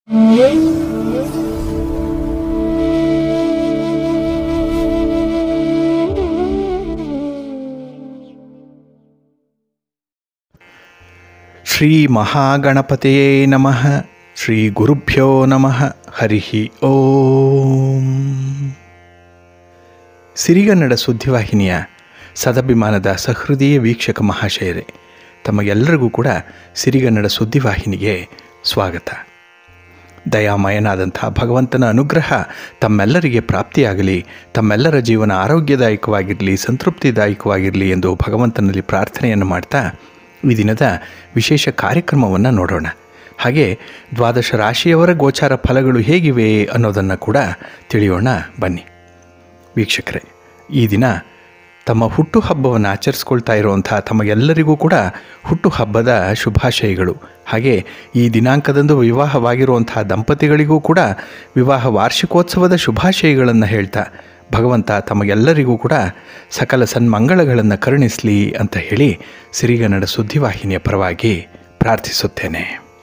ಶ್ರೀ ಮಹಾಗಣಪತಿಯೇ ನಮಃ ಶ್ರೀ ಗುರುಭ್ಯೋ ನಮಃ ಹರಿ ಓಂ ಸಿರಿಗನ್ನಡ ಸುದ್ದಿವಾಹಿನಿಯ ಸದಭಿಮಾನದ ಸಹೃದಯ ವೀಕ್ಷಕ ಮಹಾಶಯರೇ ತಮಗೆಲ್ಲರಿಗೂ ಕೂಡ ಸಿರಿಗನ್ನಡ ಸುದ್ದಿವಾಹಿನಿಗೆ ಸ್ವಾಗತ ದಯಾಮಯನಾದಂಥ ಭಗವಂತನ ಅನುಗ್ರಹ ತಮ್ಮೆಲ್ಲರಿಗೆ ಪ್ರಾಪ್ತಿಯಾಗಲಿ ತಮ್ಮೆಲ್ಲರ ಜೀವನ ಆರೋಗ್ಯದಾಯಕವಾಗಿರಲಿ ಸಂತೃಪ್ತಿದಾಯಕವಾಗಿರಲಿ ಎಂದು ಭಗವಂತನಲ್ಲಿ ಪ್ರಾರ್ಥನೆಯನ್ನು ಮಾಡ್ತಾ ಈ ದಿನದ ವಿಶೇಷ ಕಾರ್ಯಕ್ರಮವನ್ನು ನೋಡೋಣ ಹಾಗೆ ದ್ವಾದಶ ರಾಶಿಯವರ ಗೋಚಾರ ಫಲಗಳು ಹೇಗಿವೆ ಅನ್ನೋದನ್ನು ಕೂಡ ತಿಳಿಯೋಣ ಬನ್ನಿ ವೀಕ್ಷಕರೇ ಈ ದಿನ ತಮ್ಮ ಹುಟ್ಟುಹಬ್ಬವನ್ನು ಆಚರಿಸ್ಕೊಳ್ತಾ ಇರುವಂಥ ತಮಗೆಲ್ಲರಿಗೂ ಕೂಡ ಹುಟ್ಟುಹಬ್ಬದ ಶುಭಾಶಯಗಳು ಹಾಗೆ ಈ ದಿನಾಂಕದಂದು ವಿವಾಹವಾಗಿರುವಂಥ ದಂಪತಿಗಳಿಗೂ ಕೂಡ ವಿವಾಹ ವಾರ್ಷಿಕೋತ್ಸವದ ಶುಭಾಶಯಗಳನ್ನು ಹೇಳ್ತಾ ಭಗವಂತ ತಮಗೆಲ್ಲರಿಗೂ ಕೂಡ ಸಕಲ ಸನ್ಮಂಗಳಗಳನ್ನು ಕರುಣಿಸಲಿ ಅಂತ ಹೇಳಿ ಸಿರಿಗನ್ನಡ ಸುದ್ದಿವಾಹಿನಿಯ ಪರವಾಗಿ ಪ್ರಾರ್ಥಿಸುತ್ತೇನೆ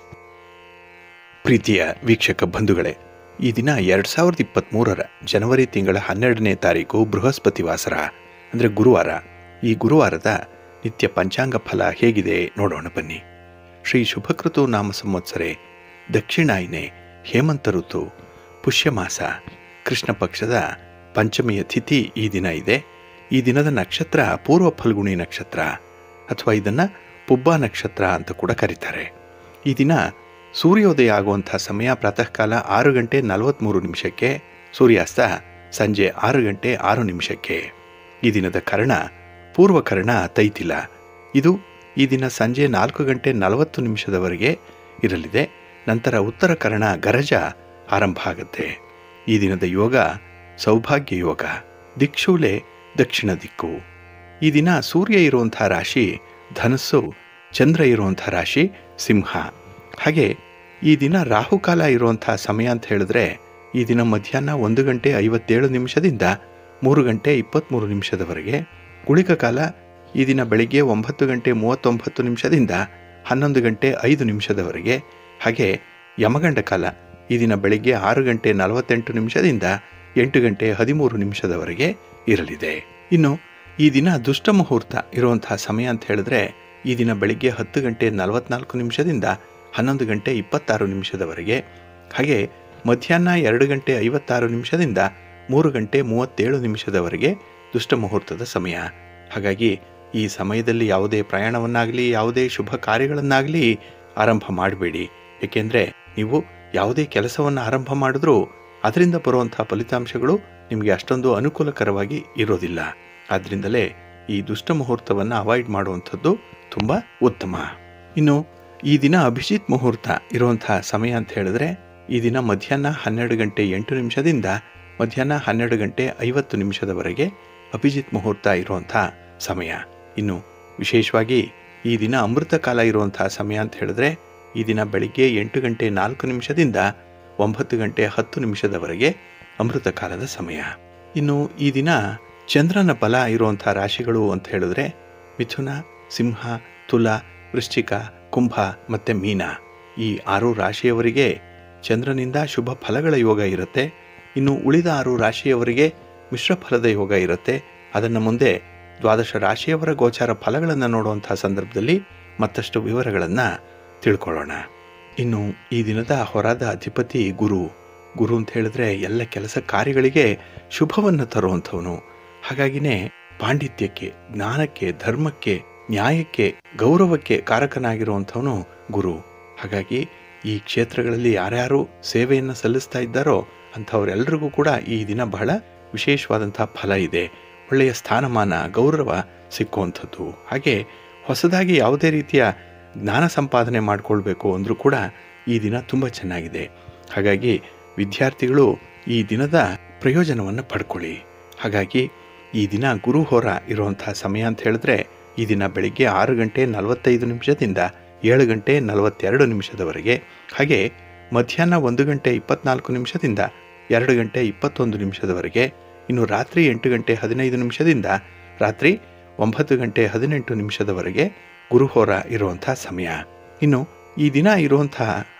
ಪ್ರೀತಿಯ ವೀಕ್ಷಕ ಬಂಧುಗಳೇ ಈ ದಿನ ಎರಡು ಸಾವಿರದ ಇಪ್ಪತ್ತ್ಮೂರರ ಜನವರಿ ತಿಂಗಳ ಹನ್ನೆರಡನೇ ತಾರೀಕು ಬೃಹಸ್ಪತಿ ವಾಸರ ಅಂದರೆ ಗುರುವಾರ ಈ ಗುರುವಾರದ ನಿತ್ಯ ಪಂಚಾಂಗ ಫಲ ಹೇಗಿದೆ ನೋಡೋಣ ಬನ್ನಿ ಶ್ರೀ ಶುಭಕೃತು ನಾಮ ಸಂವತ್ಸರೆ ದಕ್ಷಿಣಾಯಿನೆ ಹೇಮಂತ ಋತು ಪುಷ್ಯಮಾಸ ಕೃಷ್ಣ ಪಕ್ಷದ ಪಂಚಮಿಯ ತಿಥಿ ಈ ದಿನ ಇದೆ ಈ ದಿನದ ನಕ್ಷತ್ರ ಪೂರ್ವ ಫಲ್ಗುಣಿ ನಕ್ಷತ್ರ ಅಥವಾ ಇದನ್ನು ಪುಬ್ಬ ನಕ್ಷತ್ರ ಅಂತ ಕೂಡ ಕರೀತಾರೆ ಈ ದಿನ ಸೂರ್ಯೋದಯ ಆಗುವಂಥ ಸಮಯ ಪ್ರಾತಃ ಕಾಲ ಆರು ಗಂಟೆ ನಲವತ್ತ್ಮೂರು ನಿಮಿಷಕ್ಕೆ ಸೂರ್ಯಾಸ್ತ ಸಂಜೆ ಆರು ಗಂಟೆ ಆರು ನಿಮಿಷಕ್ಕೆ ಈ ದಿನದ ಕರ್ಣ ಪೂರ್ವಕರ್ಣ ತೈತಿಲ ಇದು ಈ ದಿನ ಸಂಜೆ ನಾಲ್ಕು ಗಂಟೆ ನಲವತ್ತು ನಿಮಿಷದವರೆಗೆ ಇರಲಿದೆ ನಂತರ ಉತ್ತರ ಕರ್ಣ ಗರಜ ಆರಂಭ ಆಗುತ್ತೆ ಈ ದಿನದ ಯೋಗ ಸೌಭಾಗ್ಯ ಯೋಗ ದಿಕ್ಷೂಲೆ ದಕ್ಷಿಣ ದಿಕ್ಕು ಈ ದಿನ ಸೂರ್ಯ ಇರುವಂಥ ರಾಶಿ ಧನಸ್ಸು ಚಂದ್ರ ಇರುವಂಥ ರಾಶಿ ಸಿಂಹ ಹಾಗೆ ಈ ದಿನ ರಾಹುಕಾಲ ಇರುವಂಥ ಸಮಯ ಅಂತ ಹೇಳಿದ್ರೆ ಈ ದಿನ ಮಧ್ಯಾಹ್ನ ಒಂದು ಗಂಟೆ ಐವತ್ತೇಳು ನಿಮಿಷದಿಂದ ಮೂರು ಗಂಟೆ ಇಪ್ಪತ್ತ್ಮೂರು ನಿಮಿಷದವರೆಗೆ ಗುಳಿಕ ಕಾಲ ಈ ದಿನ ಬೆಳಿಗ್ಗೆ ಒಂಬತ್ತು ಗಂಟೆ ಮೂವತ್ತೊಂಬತ್ತು ನಿಮಿಷದಿಂದ ಹನ್ನೊಂದು ಗಂಟೆ ಐದು ನಿಮಿಷದವರೆಗೆ ಹಾಗೆ ಯಮಗಂಡ ಕಾಲ ಈ ದಿನ ಬೆಳಿಗ್ಗೆ ಆರು ಗಂಟೆ ನಲವತ್ತೆಂಟು ನಿಮಿಷದಿಂದ ಎಂಟು ಗಂಟೆ ಹದಿಮೂರು ನಿಮಿಷದವರೆಗೆ ಇರಲಿದೆ ಇನ್ನು ಈ ದಿನ ದುಷ್ಟ ಮುಹೂರ್ತ ಇರುವಂತಹ ಸಮಯ ಅಂತ ಹೇಳಿದ್ರೆ ಈ ದಿನ ಬೆಳಿಗ್ಗೆ ಹತ್ತು ಗಂಟೆ ನಲವತ್ನಾಲ್ಕು ನಿಮಿಷದಿಂದ ಹನ್ನೊಂದು ಗಂಟೆ ಇಪ್ಪತ್ತಾರು ನಿಮಿಷದವರೆಗೆ ಹಾಗೆ ಮಧ್ಯಾಹ್ನ ಎರಡು ಗಂಟೆ ಐವತ್ತಾರು ನಿಮಿಷದಿಂದ ಮೂರು ಗಂಟೆ ಮೂವತ್ತೇಳು ನಿಮಿಷದವರೆಗೆ ದುಷ್ಟ ಮುಹೂರ್ತದ ಸಮಯ ಹಾಗಾಗಿ ಈ ಸಮಯದಲ್ಲಿ ಯಾವುದೇ ಪ್ರಯಾಣವನ್ನಾಗಲಿ ಯಾವುದೇ ಶುಭ ಕಾರ್ಯಗಳನ್ನಾಗಲಿ ಆರಂಭ ಮಾಡಬೇಡಿ ಏಕೆಂದರೆ ನೀವು ಯಾವುದೇ ಕೆಲಸವನ್ನು ಆರಂಭ ಮಾಡಿದ್ರೂ ಅದರಿಂದ ಬರುವಂಥ ಫಲಿತಾಂಶಗಳು ನಿಮಗೆ ಅಷ್ಟೊಂದು ಅನುಕೂಲಕರವಾಗಿ ಇರೋದಿಲ್ಲ ಆದ್ದರಿಂದಲೇ ಈ ದುಷ್ಟ ಮುಹೂರ್ತವನ್ನು ಅವಾಯ್ಡ್ ಮಾಡುವಂಥದ್ದು ತುಂಬ ಉತ್ತಮ ಇನ್ನು ಈ ದಿನ ಅಭಿಜಿತ್ ಮುಹೂರ್ತ ಇರುವಂಥ ಸಮಯ ಅಂತ ಹೇಳಿದ್ರೆ ಈ ದಿನ ಮಧ್ಯಾಹ್ನ ಹನ್ನೆರಡು ಗಂಟೆ ಎಂಟು ನಿಮಿಷದಿಂದ ಮಧ್ಯಾಹ್ನ ಹನ್ನೆರಡು ಗಂಟೆ ಐವತ್ತು ನಿಮಿಷದವರೆಗೆ ಅಭಿಜಿತ್ ಮುಹೂರ್ತ ಇರುವಂಥ ಸಮಯ ಇನ್ನು ವಿಶೇಷವಾಗಿ ಈ ದಿನ ಅಮೃತ ಕಾಲ ಇರುವಂಥ ಸಮಯ ಅಂತ ಹೇಳಿದ್ರೆ ಈ ದಿನ ಬೆಳಿಗ್ಗೆ ಎಂಟು ಗಂಟೆ ನಾಲ್ಕು ನಿಮಿಷದಿಂದ ಒಂಬತ್ತು ಗಂಟೆ ಹತ್ತು ನಿಮಿಷದವರೆಗೆ ಅಮೃತ ಕಾಲದ ಸಮಯ ಇನ್ನು ಈ ದಿನ ಚಂದ್ರನ ಬಲ ಇರುವಂಥ ರಾಶಿಗಳು ಅಂತ ಹೇಳಿದ್ರೆ ಮಿಥುನ ಸಿಂಹ ತುಲ ವೃಶ್ಚಿಕ ಕುಂಭ ಮತ್ತು ಮೀನ ಈ ಆರು ರಾಶಿಯವರಿಗೆ ಚಂದ್ರನಿಂದ ಶುಭ ಫಲಗಳ ಯೋಗ ಇರುತ್ತೆ ಇನ್ನು ಉಳಿದ ಆರು ರಾಶಿಯವರಿಗೆ ಮಿಶ್ರ ಫಲದ ಯೋಗ ಇರುತ್ತೆ ಅದನ್ನು ಮುಂದೆ ದ್ವಾದಶ ರಾಶಿಯವರ ಗೋಚಾರ ಫಲಗಳನ್ನು ನೋಡುವಂಥ ಸಂದರ್ಭದಲ್ಲಿ ಮತ್ತಷ್ಟು ವಿವರಗಳನ್ನು ತಿಳ್ಕೊಳ್ಳೋಣ ಇನ್ನು ಈ ದಿನದ ಹೊರದ ಅಧಿಪತಿ ಗುರು ಗುರು ಅಂತ ಹೇಳಿದ್ರೆ ಎಲ್ಲ ಕೆಲಸ ಕಾರ್ಯಗಳಿಗೆ ಶುಭವನ್ನು ತರುವಂಥವನು ಹಾಗಾಗಿನೇ ಪಾಂಡಿತ್ಯಕ್ಕೆ ಜ್ಞಾನಕ್ಕೆ ಧರ್ಮಕ್ಕೆ ನ್ಯಾಯಕ್ಕೆ ಗೌರವಕ್ಕೆ ಕಾರಕನಾಗಿರುವಂಥವನು ಗುರು ಹಾಗಾಗಿ ಈ ಕ್ಷೇತ್ರಗಳಲ್ಲಿ ಯಾರ್ಯಾರು ಸೇವೆಯನ್ನು ಸಲ್ಲಿಸ್ತಾ ಇದ್ದಾರೋ ಅಂಥವರೆಲ್ಲರಿಗೂ ಕೂಡ ಈ ದಿನ ಬಹಳ ವಿಶೇಷವಾದಂಥ ಫಲ ಇದೆ ಒಳ್ಳೆಯ ಸ್ಥಾನಮಾನ ಗೌರವ ಸಿಕ್ಕುವಂಥದ್ದು ಹಾಗೆ ಹೊಸದಾಗಿ ಯಾವುದೇ ರೀತಿಯ ಜ್ಞಾನ ಸಂಪಾದನೆ ಮಾಡಿಕೊಳ್ಬೇಕು ಅಂದರೂ ಕೂಡ ಈ ದಿನ ತುಂಬ ಚೆನ್ನಾಗಿದೆ ಹಾಗಾಗಿ ವಿದ್ಯಾರ್ಥಿಗಳು ಈ ದಿನದ ಪ್ರಯೋಜನವನ್ನು ಪಡ್ಕೊಳ್ಳಿ ಹಾಗಾಗಿ ಈ ದಿನ ಗುರುಹೋರ ಇರುವಂಥ ಸಮಯ ಅಂತ ಹೇಳಿದ್ರೆ ಈ ದಿನ ಬೆಳಿಗ್ಗೆ ಆರು ಗಂಟೆ ನಲವತ್ತೈದು ನಿಮಿಷದಿಂದ ಏಳು ಗಂಟೆ ನಲವತ್ತೆರಡು ನಿಮಿಷದವರೆಗೆ ಹಾಗೆ ಮಧ್ಯಾಹ್ನ ಒಂದು ಗಂಟೆ ಇಪ್ಪತ್ನಾಲ್ಕು ನಿಮಿಷದಿಂದ ಎರಡು ಗಂಟೆ ಇಪ್ಪತ್ತೊಂದು ನಿಮಿಷದವರೆಗೆ ಇನ್ನು ರಾತ್ರಿ ಎಂಟು ಗಂಟೆ ಹದಿನೈದು ನಿಮಿಷದಿಂದ ರಾತ್ರಿ ಒಂಬತ್ತು ಗಂಟೆ ಹದಿನೆಂಟು ನಿಮಿಷದವರೆಗೆ ಗುರುಹೋರ ಇರುವಂಥ ಸಮಯ ಇನ್ನು ಈ ದಿನ ಇರುವಂಥ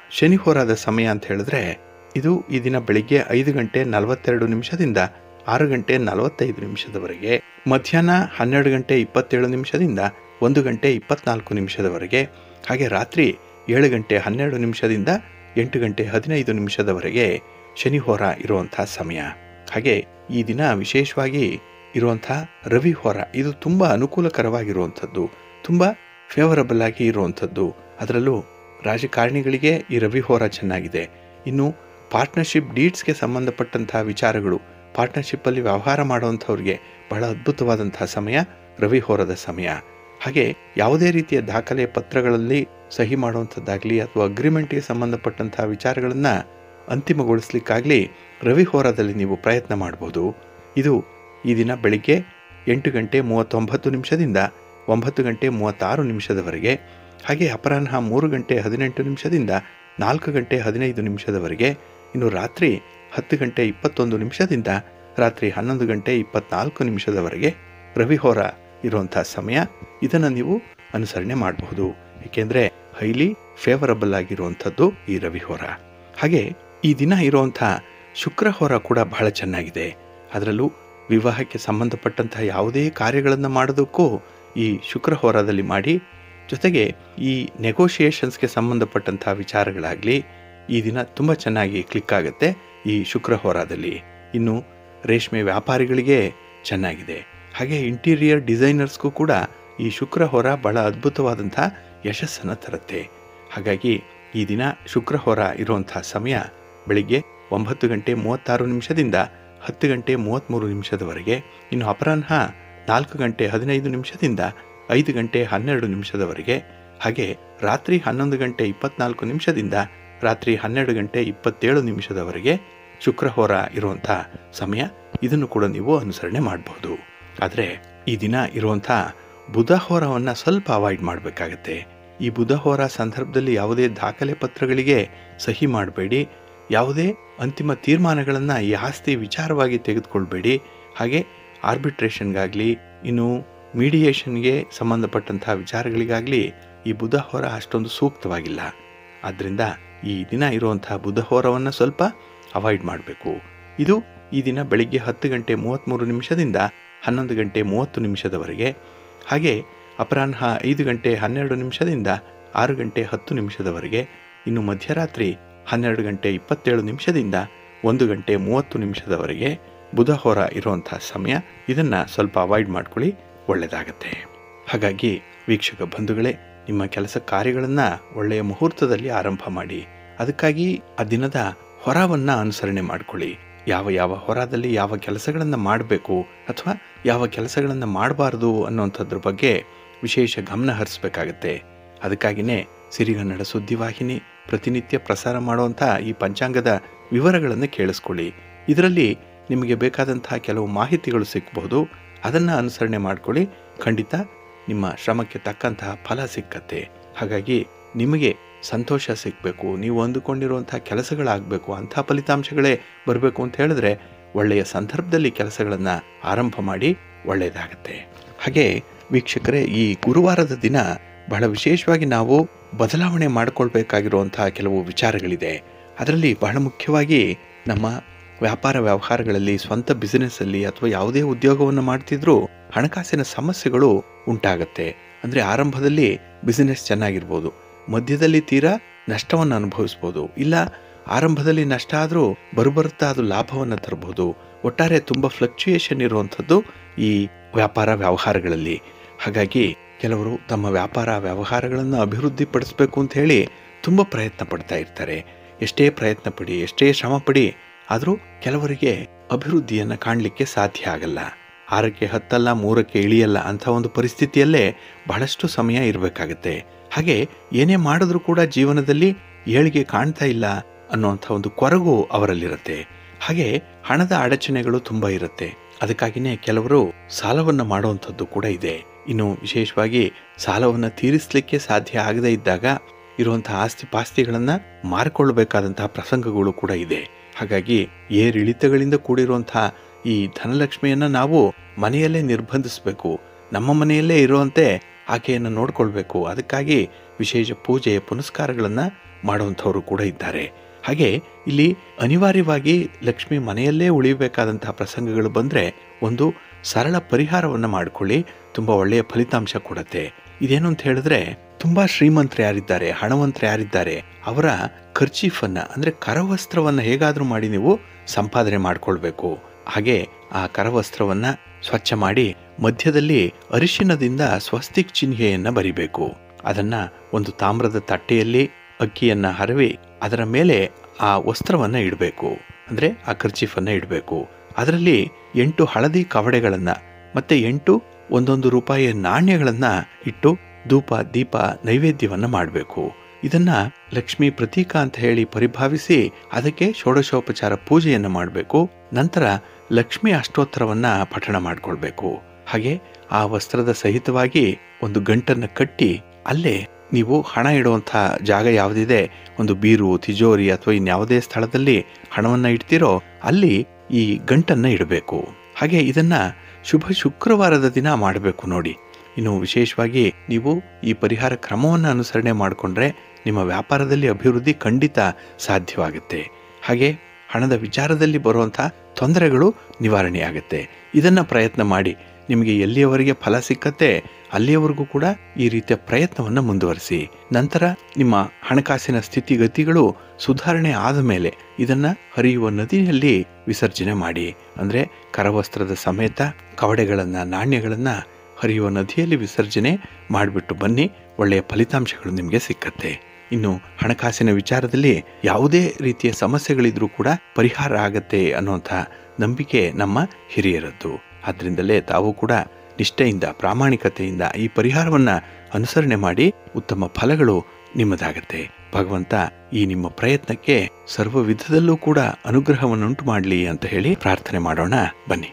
ಶನಿ ಹೋರಾದ ಸಮಯ ಅಂತ ಹೇಳಿದ್ರೆ ಇದು ಈ ದಿನ ಬೆಳಿಗ್ಗೆ ಐದು ಗಂಟೆ ನಲವತ್ತೆರಡು ನಿಮಿಷದಿಂದ ಆರು ಗಂಟೆ ನಲವತ್ತೈದು ನಿಮಿಷದವರೆಗೆ ಮಧ್ಯಾಹ್ನ ಹನ್ನೆರಡು ಗಂಟೆ ಇಪ್ಪತ್ತೇಳು ನಿಮಿಷದಿಂದ ಒಂದು ಗಂಟೆ ಇಪ್ಪತ್ನಾಲ್ಕು ನಿಮಿಷದವರೆಗೆ ಹಾಗೆ ರಾತ್ರಿ ಏಳು ಗಂಟೆ ಹನ್ನೆರಡು ನಿಮಿಷದಿಂದ ಎಂಟು ಗಂಟೆ ಹದಿನೈದು ನಿಮಿಷದವರೆಗೆ ಶನಿ ಹೋರ ಇರುವಂಥ ಸಮಯ ಹಾಗೆ ಈ ದಿನ ವಿಶೇಷವಾಗಿ ಇರುವಂಥ ರವಿ ಹೋರ ಇದು ತುಂಬ ಅನುಕೂಲಕರವಾಗಿರುವಂಥದ್ದು ತುಂಬ ಫೇವರಬಲ್ ಆಗಿ ಇರುವಂಥದ್ದು ಅದರಲ್ಲೂ ರಾಜಕಾರಣಿಗಳಿಗೆ ಈ ರವಿ ಹೋರ ಚೆನ್ನಾಗಿದೆ ಇನ್ನು ಪಾರ್ಟ್ನರ್ಶಿಪ್ ಡೀಡ್ಸ್ಗೆ ಸಂಬಂಧಪಟ್ಟಂತಹ ವಿಚಾರಗಳು ಪಾರ್ಟ್ನರ್ಶಿಪ್ಪಲ್ಲಿ ವ್ಯವಹಾರ ಮಾಡುವಂಥವ್ರಿಗೆ ಬಹಳ ಅದ್ಭುತವಾದಂತಹ ಸಮಯ ರವಿ ಹೋರದ ಸಮಯ ಹಾಗೆ ಯಾವುದೇ ರೀತಿಯ ದಾಖಲೆ ಪತ್ರಗಳಲ್ಲಿ ಸಹಿ ಮಾಡುವಂಥದ್ದಾಗಲಿ ಅಥವಾ ಅಗ್ರಿಮೆಂಟ್ಗೆ ಸಂಬಂಧಪಟ್ಟಂತಹ ವಿಚಾರಗಳನ್ನು ಅಂತಿಮಗೊಳಿಸ್ಲಿಕ್ಕಾಗಲಿ ರವಿ ಹೋರಾದಲ್ಲಿ ನೀವು ಪ್ರಯತ್ನ ಮಾಡ್ಬೋದು ಇದು ಈ ದಿನ ಬೆಳಿಗ್ಗೆ ಎಂಟು ಗಂಟೆ ಮೂವತ್ತೊಂಬತ್ತು ನಿಮಿಷದಿಂದ ಒಂಬತ್ತು ಗಂಟೆ ಮೂವತ್ತಾರು ನಿಮಿಷದವರೆಗೆ ಹಾಗೆ ಅಪರಾಹ್ನ ಮೂರು ಗಂಟೆ ಹದಿನೆಂಟು ನಿಮಿಷದಿಂದ ನಾಲ್ಕು ಗಂಟೆ ಹದಿನೈದು ನಿಮಿಷದವರೆಗೆ ಇನ್ನು ರಾತ್ರಿ ಹತ್ತು ಗಂಟೆ ಇಪ್ಪತ್ತೊಂದು ನಿಮಿಷದಿಂದ ರಾತ್ರಿ ಹನ್ನೊಂದು ಗಂಟೆ ಇಪ್ಪತ್ನಾಲ್ಕು ನಿಮಿಷದವರೆಗೆ ರವಿಹೋರ ಇರುವಂಥ ಸಮಯ ಇದನ್ನು ನೀವು ಅನುಸರಣೆ ಮಾಡಬಹುದು ಏಕೆಂದರೆ ಹೈಲಿ ಫೇವರಬಲ್ ಆಗಿರುವಂಥದ್ದು ಈ ರವಿಹೋರ ಹಾಗೆ ಈ ದಿನ ಇರುವಂಥ ಶುಕ್ರಹೋರ ಕೂಡ ಬಹಳ ಚೆನ್ನಾಗಿದೆ ಅದರಲ್ಲೂ ವಿವಾಹಕ್ಕೆ ಸಂಬಂಧಪಟ್ಟಂತಹ ಯಾವುದೇ ಕಾರ್ಯಗಳನ್ನು ಮಾಡೋದಕ್ಕೂ ಈ ಶುಕ್ರಹೋರದಲ್ಲಿ ಮಾಡಿ ಜೊತೆಗೆ ಈ ನೆಗೋಷಿಯೇಷನ್ಸ್ಗೆ ಸಂಬಂಧಪಟ್ಟಂತಹ ವಿಚಾರಗಳಾಗಲಿ ಈ ದಿನ ತುಂಬ ಚೆನ್ನಾಗಿ ಕ್ಲಿಕ್ ಆಗುತ್ತೆ ಈ ಶುಕ್ರಹೋರಾದಲ್ಲಿ ಇನ್ನು ರೇಷ್ಮೆ ವ್ಯಾಪಾರಿಗಳಿಗೆ ಚೆನ್ನಾಗಿದೆ ಹಾಗೆ ಇಂಟೀರಿಯರ್ ಡಿಸೈನರ್ಸ್ಗೂ ಕೂಡ ಈ ಶುಕ್ರಹೋರ ಬಹಳ ಅದ್ಭುತವಾದಂಥ ಯಶಸ್ಸನ್ನು ತರುತ್ತೆ ಹಾಗಾಗಿ ಈ ದಿನ ಶುಕ್ರಹೋರ ಇರುವಂಥ ಸಮಯ ಬೆಳಿಗ್ಗೆ ಒಂಬತ್ತು ಗಂಟೆ ಮೂವತ್ತಾರು ನಿಮಿಷದಿಂದ ಹತ್ತು ಗಂಟೆ ಮೂವತ್ತ್ಮೂರು ನಿಮಿಷದವರೆಗೆ ಇನ್ನು ಅಪರಾಹ್ನ ನಾಲ್ಕು ಗಂಟೆ ಹದಿನೈದು ನಿಮಿಷದಿಂದ ಐದು ಗಂಟೆ ಹನ್ನೆರಡು ನಿಮಿಷದವರೆಗೆ ಹಾಗೆ ರಾತ್ರಿ ಹನ್ನೊಂದು ಗಂಟೆ ಇಪ್ಪತ್ನಾಲ್ಕು ನಿಮಿಷದಿಂದ ರಾತ್ರಿ ಹನ್ನೆರಡು ಗಂಟೆ ಇಪ್ಪತ್ತೇಳು ನಿಮಿಷದವರೆಗೆ ಶುಕ್ರಹೋರ ಇರುವಂಥ ಸಮಯ ಇದನ್ನು ಕೂಡ ನೀವು ಅನುಸರಣೆ ಮಾಡಬಹುದು ಆದರೆ ಈ ದಿನ ಇರುವಂಥ ಬುಧಹೋರವನ್ನು ಸ್ವಲ್ಪ ಅವಾಯ್ಡ್ ಮಾಡಬೇಕಾಗತ್ತೆ ಈ ಬುಧಹೋರ ಸಂದರ್ಭದಲ್ಲಿ ಯಾವುದೇ ದಾಖಲೆ ಪತ್ರಗಳಿಗೆ ಸಹಿ ಮಾಡಬೇಡಿ ಯಾವುದೇ ಅಂತಿಮ ತೀರ್ಮಾನಗಳನ್ನು ಈ ಆಸ್ತಿ ವಿಚಾರವಾಗಿ ತೆಗೆದುಕೊಳ್ಬೇಡಿ ಹಾಗೆ ಆರ್ಬಿಟ್ರೇಷನ್ಗಾಗಲಿ ಇನ್ನು ಮೀಡಿಯೇಷನ್ಗೆ ಸಂಬಂಧಪಟ್ಟಂತಹ ವಿಚಾರಗಳಿಗಾಗಲಿ ಈ ಬುಧಹೋರ ಅಷ್ಟೊಂದು ಸೂಕ್ತವಾಗಿಲ್ಲ ಆದ್ದರಿಂದ ಈ ದಿನ ಇರುವಂತಹ ಬುಧಹೋರವನ್ನು ಸ್ವಲ್ಪ ಅವಾಯ್ಡ್ ಮಾಡಬೇಕು ಇದು ಈ ದಿನ ಬೆಳಿಗ್ಗೆ ಹತ್ತು ಗಂಟೆ ಮೂವತ್ತ್ಮೂರು ನಿಮಿಷದಿಂದ ಹನ್ನೊಂದು ಗಂಟೆ ಮೂವತ್ತು ನಿಮಿಷದವರೆಗೆ ಹಾಗೆ ಅಪರಾಹ್ನ ಐದು ಗಂಟೆ ಹನ್ನೆರಡು ನಿಮಿಷದಿಂದ ಆರು ಗಂಟೆ ಹತ್ತು ನಿಮಿಷದವರೆಗೆ ಇನ್ನು ಮಧ್ಯರಾತ್ರಿ ಹನ್ನೆರಡು ಗಂಟೆ ಇಪ್ಪತ್ತೇಳು ನಿಮಿಷದಿಂದ ಒಂದು ಗಂಟೆ ಮೂವತ್ತು ನಿಮಿಷದವರೆಗೆ ಬುಧಹೋರ ಇರುವಂಥ ಸಮಯ ಇದನ್ನು ಸ್ವಲ್ಪ ಅವಾಯ್ಡ್ ಮಾಡ್ಕೊಳ್ಳಿ ಒಳ್ಳೆಯದಾಗತ್ತೆ ಹಾಗಾಗಿ ವೀಕ್ಷಕ ಬಂಧುಗಳೇ ನಿಮ್ಮ ಕೆಲಸ ಕಾರ್ಯಗಳನ್ನು ಒಳ್ಳೆಯ ಮುಹೂರ್ತದಲ್ಲಿ ಆರಂಭ ಮಾಡಿ ಅದಕ್ಕಾಗಿ ಆ ದಿನದ ಹೊರವನ್ನು ಅನುಸರಣೆ ಮಾಡಿಕೊಳ್ಳಿ ಯಾವ ಯಾವ ಹೊರದಲ್ಲಿ ಯಾವ ಕೆಲಸಗಳನ್ನು ಮಾಡಬೇಕು ಅಥವಾ ಯಾವ ಕೆಲಸಗಳನ್ನು ಮಾಡಬಾರ್ದು ಅನ್ನುವಂಥದ್ರ ಬಗ್ಗೆ ವಿಶೇಷ ಗಮನ ಹರಿಸಬೇಕಾಗತ್ತೆ ಅದಕ್ಕಾಗಿಯೇ ಸಿರಿಗನ್ನಡ ಸುದ್ದಿವಾಹಿನಿ ಪ್ರತಿನಿತ್ಯ ಪ್ರಸಾರ ಮಾಡುವಂಥ ಈ ಪಂಚಾಂಗದ ವಿವರಗಳನ್ನು ಕೇಳಿಸ್ಕೊಳ್ಳಿ ಇದರಲ್ಲಿ ನಿಮಗೆ ಬೇಕಾದಂತಹ ಕೆಲವು ಮಾಹಿತಿಗಳು ಸಿಕ್ಕಬಹುದು ಅದನ್ನು ಅನುಸರಣೆ ಮಾಡ್ಕೊಳ್ಳಿ ಖಂಡಿತ ನಿಮ್ಮ ಶ್ರಮಕ್ಕೆ ತಕ್ಕಂತಹ ಫಲ ಸಿಕ್ಕತ್ತೆ ಹಾಗಾಗಿ ನಿಮಗೆ ಸಂತೋಷ ಸಿಗಬೇಕು ನೀವು ಅಂದುಕೊಂಡಿರುವಂಥ ಕೆಲಸಗಳಾಗಬೇಕು ಅಂಥ ಫಲಿತಾಂಶಗಳೇ ಬರಬೇಕು ಅಂತ ಹೇಳಿದ್ರೆ ಒಳ್ಳೆಯ ಸಂದರ್ಭದಲ್ಲಿ ಕೆಲಸಗಳನ್ನು ಆರಂಭ ಮಾಡಿ ಒಳ್ಳೆಯದಾಗತ್ತೆ ಹಾಗೆ ವೀಕ್ಷಕರೇ ಈ ಗುರುವಾರದ ದಿನ ಬಹಳ ವಿಶೇಷವಾಗಿ ನಾವು ಬದಲಾವಣೆ ಮಾಡಿಕೊಳ್ಬೇಕಾಗಿರುವಂತಹ ಕೆಲವು ವಿಚಾರಗಳಿದೆ ಅದರಲ್ಲಿ ಬಹಳ ಮುಖ್ಯವಾಗಿ ನಮ್ಮ ವ್ಯಾಪಾರ ವ್ಯವಹಾರಗಳಲ್ಲಿ ಸ್ವಂತ ಬಿಸಿನೆಸ್ಸಲ್ಲಿ ಅಥವಾ ಯಾವುದೇ ಉದ್ಯೋಗವನ್ನು ಮಾಡ್ತಿದ್ರೂ ಹಣಕಾಸಿನ ಸಮಸ್ಯೆಗಳು ಉಂಟಾಗತ್ತೆ ಅಂದರೆ ಆರಂಭದಲ್ಲಿ ಬಿಸಿನೆಸ್ ಚೆನ್ನಾಗಿರ್ಬೋದು ಮಧ್ಯದಲ್ಲಿ ತೀರಾ ನಷ್ಟವನ್ನು ಅನುಭವಿಸ್ಬೋದು ಇಲ್ಲ ಆರಂಭದಲ್ಲಿ ನಷ್ಟ ಆದರೂ ಬರುಬರುತ್ತಾ ಅದು ಲಾಭವನ್ನು ತರಬಹುದು ಒಟ್ಟಾರೆ ತುಂಬ ಫ್ಲಕ್ಚುಯೇಷನ್ ಇರುವಂಥದ್ದು ಈ ವ್ಯಾಪಾರ ವ್ಯವಹಾರಗಳಲ್ಲಿ ಹಾಗಾಗಿ ಕೆಲವರು ತಮ್ಮ ವ್ಯಾಪಾರ ವ್ಯವಹಾರಗಳನ್ನು ಅಭಿವೃದ್ಧಿ ಪಡಿಸ್ಬೇಕು ಅಂತ ಹೇಳಿ ತುಂಬ ಪ್ರಯತ್ನ ಪಡ್ತಾ ಇರ್ತಾರೆ ಎಷ್ಟೇ ಪ್ರಯತ್ನ ಪಡಿ ಎಷ್ಟೇ ಶ್ರಮ ಪಡಿ ಆದರೂ ಕೆಲವರಿಗೆ ಅಭಿವೃದ್ಧಿಯನ್ನು ಕಾಣಲಿಕ್ಕೆ ಸಾಧ್ಯ ಆಗಲ್ಲ ಆರಕ್ಕೆ ಹತ್ತಲ್ಲ ಮೂರಕ್ಕೆ ಇಳಿಯಲ್ಲ ಅಂಥ ಒಂದು ಪರಿಸ್ಥಿತಿಯಲ್ಲೇ ಬಹಳಷ್ಟು ಸಮಯ ಇರಬೇಕಾಗತ್ತೆ ಹಾಗೆ ಏನೇ ಮಾಡಿದ್ರೂ ಕೂಡ ಜೀವನದಲ್ಲಿ ಏಳಿಗೆ ಕಾಣ್ತಾ ಇಲ್ಲ ಅನ್ನುವಂಥ ಒಂದು ಕೊರಗು ಅವರಲ್ಲಿರುತ್ತೆ ಹಾಗೆ ಹಣದ ಅಡಚಣೆಗಳು ತುಂಬ ಇರುತ್ತೆ ಅದಕ್ಕಾಗಿಯೇ ಕೆಲವರು ಸಾಲವನ್ನು ಮಾಡುವಂಥದ್ದು ಕೂಡ ಇದೆ ಇನ್ನು ವಿಶೇಷವಾಗಿ ಸಾಲವನ್ನು ತೀರಿಸಲಿಕ್ಕೆ ಸಾಧ್ಯ ಆಗದೇ ಇದ್ದಾಗ ಇರುವಂತಹ ಆಸ್ತಿ ಪಾಸ್ತಿಗಳನ್ನು ಮಾರಿಕೊಳ್ಳಬೇಕಾದಂತಹ ಪ್ರಸಂಗಗಳು ಕೂಡ ಇದೆ ಹಾಗಾಗಿ ಏರಿಳಿತಗಳಿಂದ ಕೂಡಿರುವಂತಹ ಈ ಧನಲಕ್ಷ್ಮಿಯನ್ನು ನಾವು ಮನೆಯಲ್ಲೇ ನಿರ್ಬಂಧಿಸಬೇಕು ನಮ್ಮ ಮನೆಯಲ್ಲೇ ಇರುವಂತೆ ಆಕೆಯನ್ನು ನೋಡ್ಕೊಳ್ಬೇಕು ಅದಕ್ಕಾಗಿ ವಿಶೇಷ ಪೂಜೆ ಪುನಸ್ಕಾರಗಳನ್ನು ಮಾಡುವಂಥವರು ಕೂಡ ಇದ್ದಾರೆ ಹಾಗೆ ಇಲ್ಲಿ ಅನಿವಾರ್ಯವಾಗಿ ಲಕ್ಷ್ಮಿ ಮನೆಯಲ್ಲೇ ಉಳಿಯಬೇಕಾದಂತಹ ಪ್ರಸಂಗಗಳು ಬಂದರೆ ಒಂದು ಸರಳ ಪರಿಹಾರವನ್ನು ಮಾಡಿಕೊಳ್ಳಿ ತುಂಬ ಒಳ್ಳೆಯ ಫಲಿತಾಂಶ ಕೊಡುತ್ತೆ ಇದೇನು ಅಂತ ಹೇಳಿದ್ರೆ ತುಂಬಾ ಶ್ರೀಮಂತರು ಯಾರಿದ್ದಾರೆ ಹಣವಂತರು ಯಾರಿದ್ದಾರೆ ಅವರ ಖರ್ಚೀಫನ್ನ ಅಂದ್ರೆ ಕರವಸ್ತ್ರವನ್ನ ಹೇಗಾದ್ರೂ ಮಾಡಿ ನೀವು ಸಂಪಾದನೆ ಮಾಡ್ಕೊಳ್ಬೇಕು ಹಾಗೆ ಆ ಕರವಸ್ತ್ರವನ್ನ ಸ್ವಚ್ಛ ಮಾಡಿ ಮಧ್ಯದಲ್ಲಿ ಅರಿಶಿನದಿಂದ ಸ್ವಸ್ತಿಕ್ ಚಿಹ್ನೆಯನ್ನ ಬರಿಬೇಕು ಅದನ್ನ ಒಂದು ತಾಮ್ರದ ತಟ್ಟೆಯಲ್ಲಿ ಅಕ್ಕಿಯನ್ನ ಹರವಿ ಅದರ ಮೇಲೆ ಆ ವಸ್ತ್ರವನ್ನ ಇಡಬೇಕು ಅಂದ್ರೆ ಆ ಖರ್ಚೀಫನ್ನ ಇಡಬೇಕು ಅದರಲ್ಲಿ ಎಂಟು ಹಳದಿ ಕವಡೆಗಳನ್ನ ಮತ್ತೆ ಎಂಟು ಒಂದೊಂದು ರೂಪಾಯಿಯ ನಾಣ್ಯಗಳನ್ನ ಇಟ್ಟು ಧೂಪ ದೀಪ ನೈವೇದ್ಯವನ್ನ ಮಾಡಬೇಕು ಇದನ್ನ ಲಕ್ಷ್ಮಿ ಪ್ರತೀಕ ಅಂತ ಹೇಳಿ ಪರಿಭಾವಿಸಿ ಅದಕ್ಕೆ ಷೋಡಶೋಪಚಾರ ಪೂಜೆಯನ್ನು ಮಾಡಬೇಕು ನಂತರ ಲಕ್ಷ್ಮಿ ಅಷ್ಟೋತ್ತರವನ್ನ ಪಠಣ ಮಾಡ್ಕೊಳ್ಬೇಕು ಹಾಗೆ ಆ ವಸ್ತ್ರದ ಸಹಿತವಾಗಿ ಒಂದು ಗಂಟನ್ನ ಕಟ್ಟಿ ಅಲ್ಲೇ ನೀವು ಹಣ ಇಡುವಂಥ ಜಾಗ ಯಾವುದಿದೆ ಒಂದು ಬೀರು ತಿಜೋರಿ ಅಥವಾ ಇನ್ಯಾವುದೇ ಸ್ಥಳದಲ್ಲಿ ಹಣವನ್ನ ಇಡ್ತೀರೋ ಅಲ್ಲಿ ಈ ಗಂಟನ್ನ ಇಡಬೇಕು ಹಾಗೆ ಇದನ್ನ ಶುಭ ಶುಕ್ರವಾರದ ದಿನ ಮಾಡಬೇಕು ನೋಡಿ ಇನ್ನು ವಿಶೇಷವಾಗಿ ನೀವು ಈ ಪರಿಹಾರ ಕ್ರಮವನ್ನು ಅನುಸರಣೆ ಮಾಡಿಕೊಂಡ್ರೆ ನಿಮ್ಮ ವ್ಯಾಪಾರದಲ್ಲಿ ಅಭಿವೃದ್ಧಿ ಖಂಡಿತ ಸಾಧ್ಯವಾಗುತ್ತೆ ಹಾಗೆ ಹಣದ ವಿಚಾರದಲ್ಲಿ ಬರುವಂಥ ತೊಂದರೆಗಳು ನಿವಾರಣೆಯಾಗುತ್ತೆ ಇದನ್ನು ಪ್ರಯತ್ನ ಮಾಡಿ ನಿಮಗೆ ಎಲ್ಲಿಯವರೆಗೆ ಫಲ ಸಿಕ್ಕತ್ತೆ ಅಲ್ಲಿಯವರೆಗೂ ಕೂಡ ಈ ರೀತಿಯ ಪ್ರಯತ್ನವನ್ನು ಮುಂದುವರಿಸಿ ನಂತರ ನಿಮ್ಮ ಹಣಕಾಸಿನ ಸ್ಥಿತಿಗತಿಗಳು ಸುಧಾರಣೆ ಆದ ಮೇಲೆ ಇದನ್ನ ಹರಿಯುವ ನದಿಯಲ್ಲಿ ವಿಸರ್ಜನೆ ಮಾಡಿ ಅಂದ್ರೆ ಕರವಸ್ತ್ರದ ಸಮೇತ ಕವಡೆಗಳನ್ನ ನಾಣ್ಯಗಳನ್ನ ಹರಿಯುವ ನದಿಯಲ್ಲಿ ವಿಸರ್ಜನೆ ಮಾಡಿಬಿಟ್ಟು ಬನ್ನಿ ಒಳ್ಳೆಯ ಫಲಿತಾಂಶಗಳು ನಿಮಗೆ ಸಿಕ್ಕತ್ತೆ ಇನ್ನು ಹಣಕಾಸಿನ ವಿಚಾರದಲ್ಲಿ ಯಾವುದೇ ರೀತಿಯ ಸಮಸ್ಯೆಗಳಿದ್ರೂ ಕೂಡ ಪರಿಹಾರ ಆಗತ್ತೆ ಅನ್ನುವಂಥ ನಂಬಿಕೆ ನಮ್ಮ ಹಿರಿಯರದ್ದು ಆದ್ರಿಂದಲೇ ತಾವು ಕೂಡ ನಿಷ್ಠೆಯಿಂದ ಪ್ರಾಮಾಣಿಕತೆಯಿಂದ ಈ ಪರಿಹಾರವನ್ನ ಅನುಸರಣೆ ಮಾಡಿ ಉತ್ತಮ ಫಲಗಳು ನಿಮ್ಮದಾಗತ್ತೆ ಭಗವಂತ ಈ ನಿಮ್ಮ ಪ್ರಯತ್ನಕ್ಕೆ ಸರ್ವ ವಿಧದಲ್ಲೂ ಕೂಡ ಅನುಗ್ರಹವನ್ನುಂಟು ಮಾಡಲಿ ಅಂತ ಹೇಳಿ ಪ್ರಾರ್ಥನೆ ಮಾಡೋಣ ಬನ್ನಿ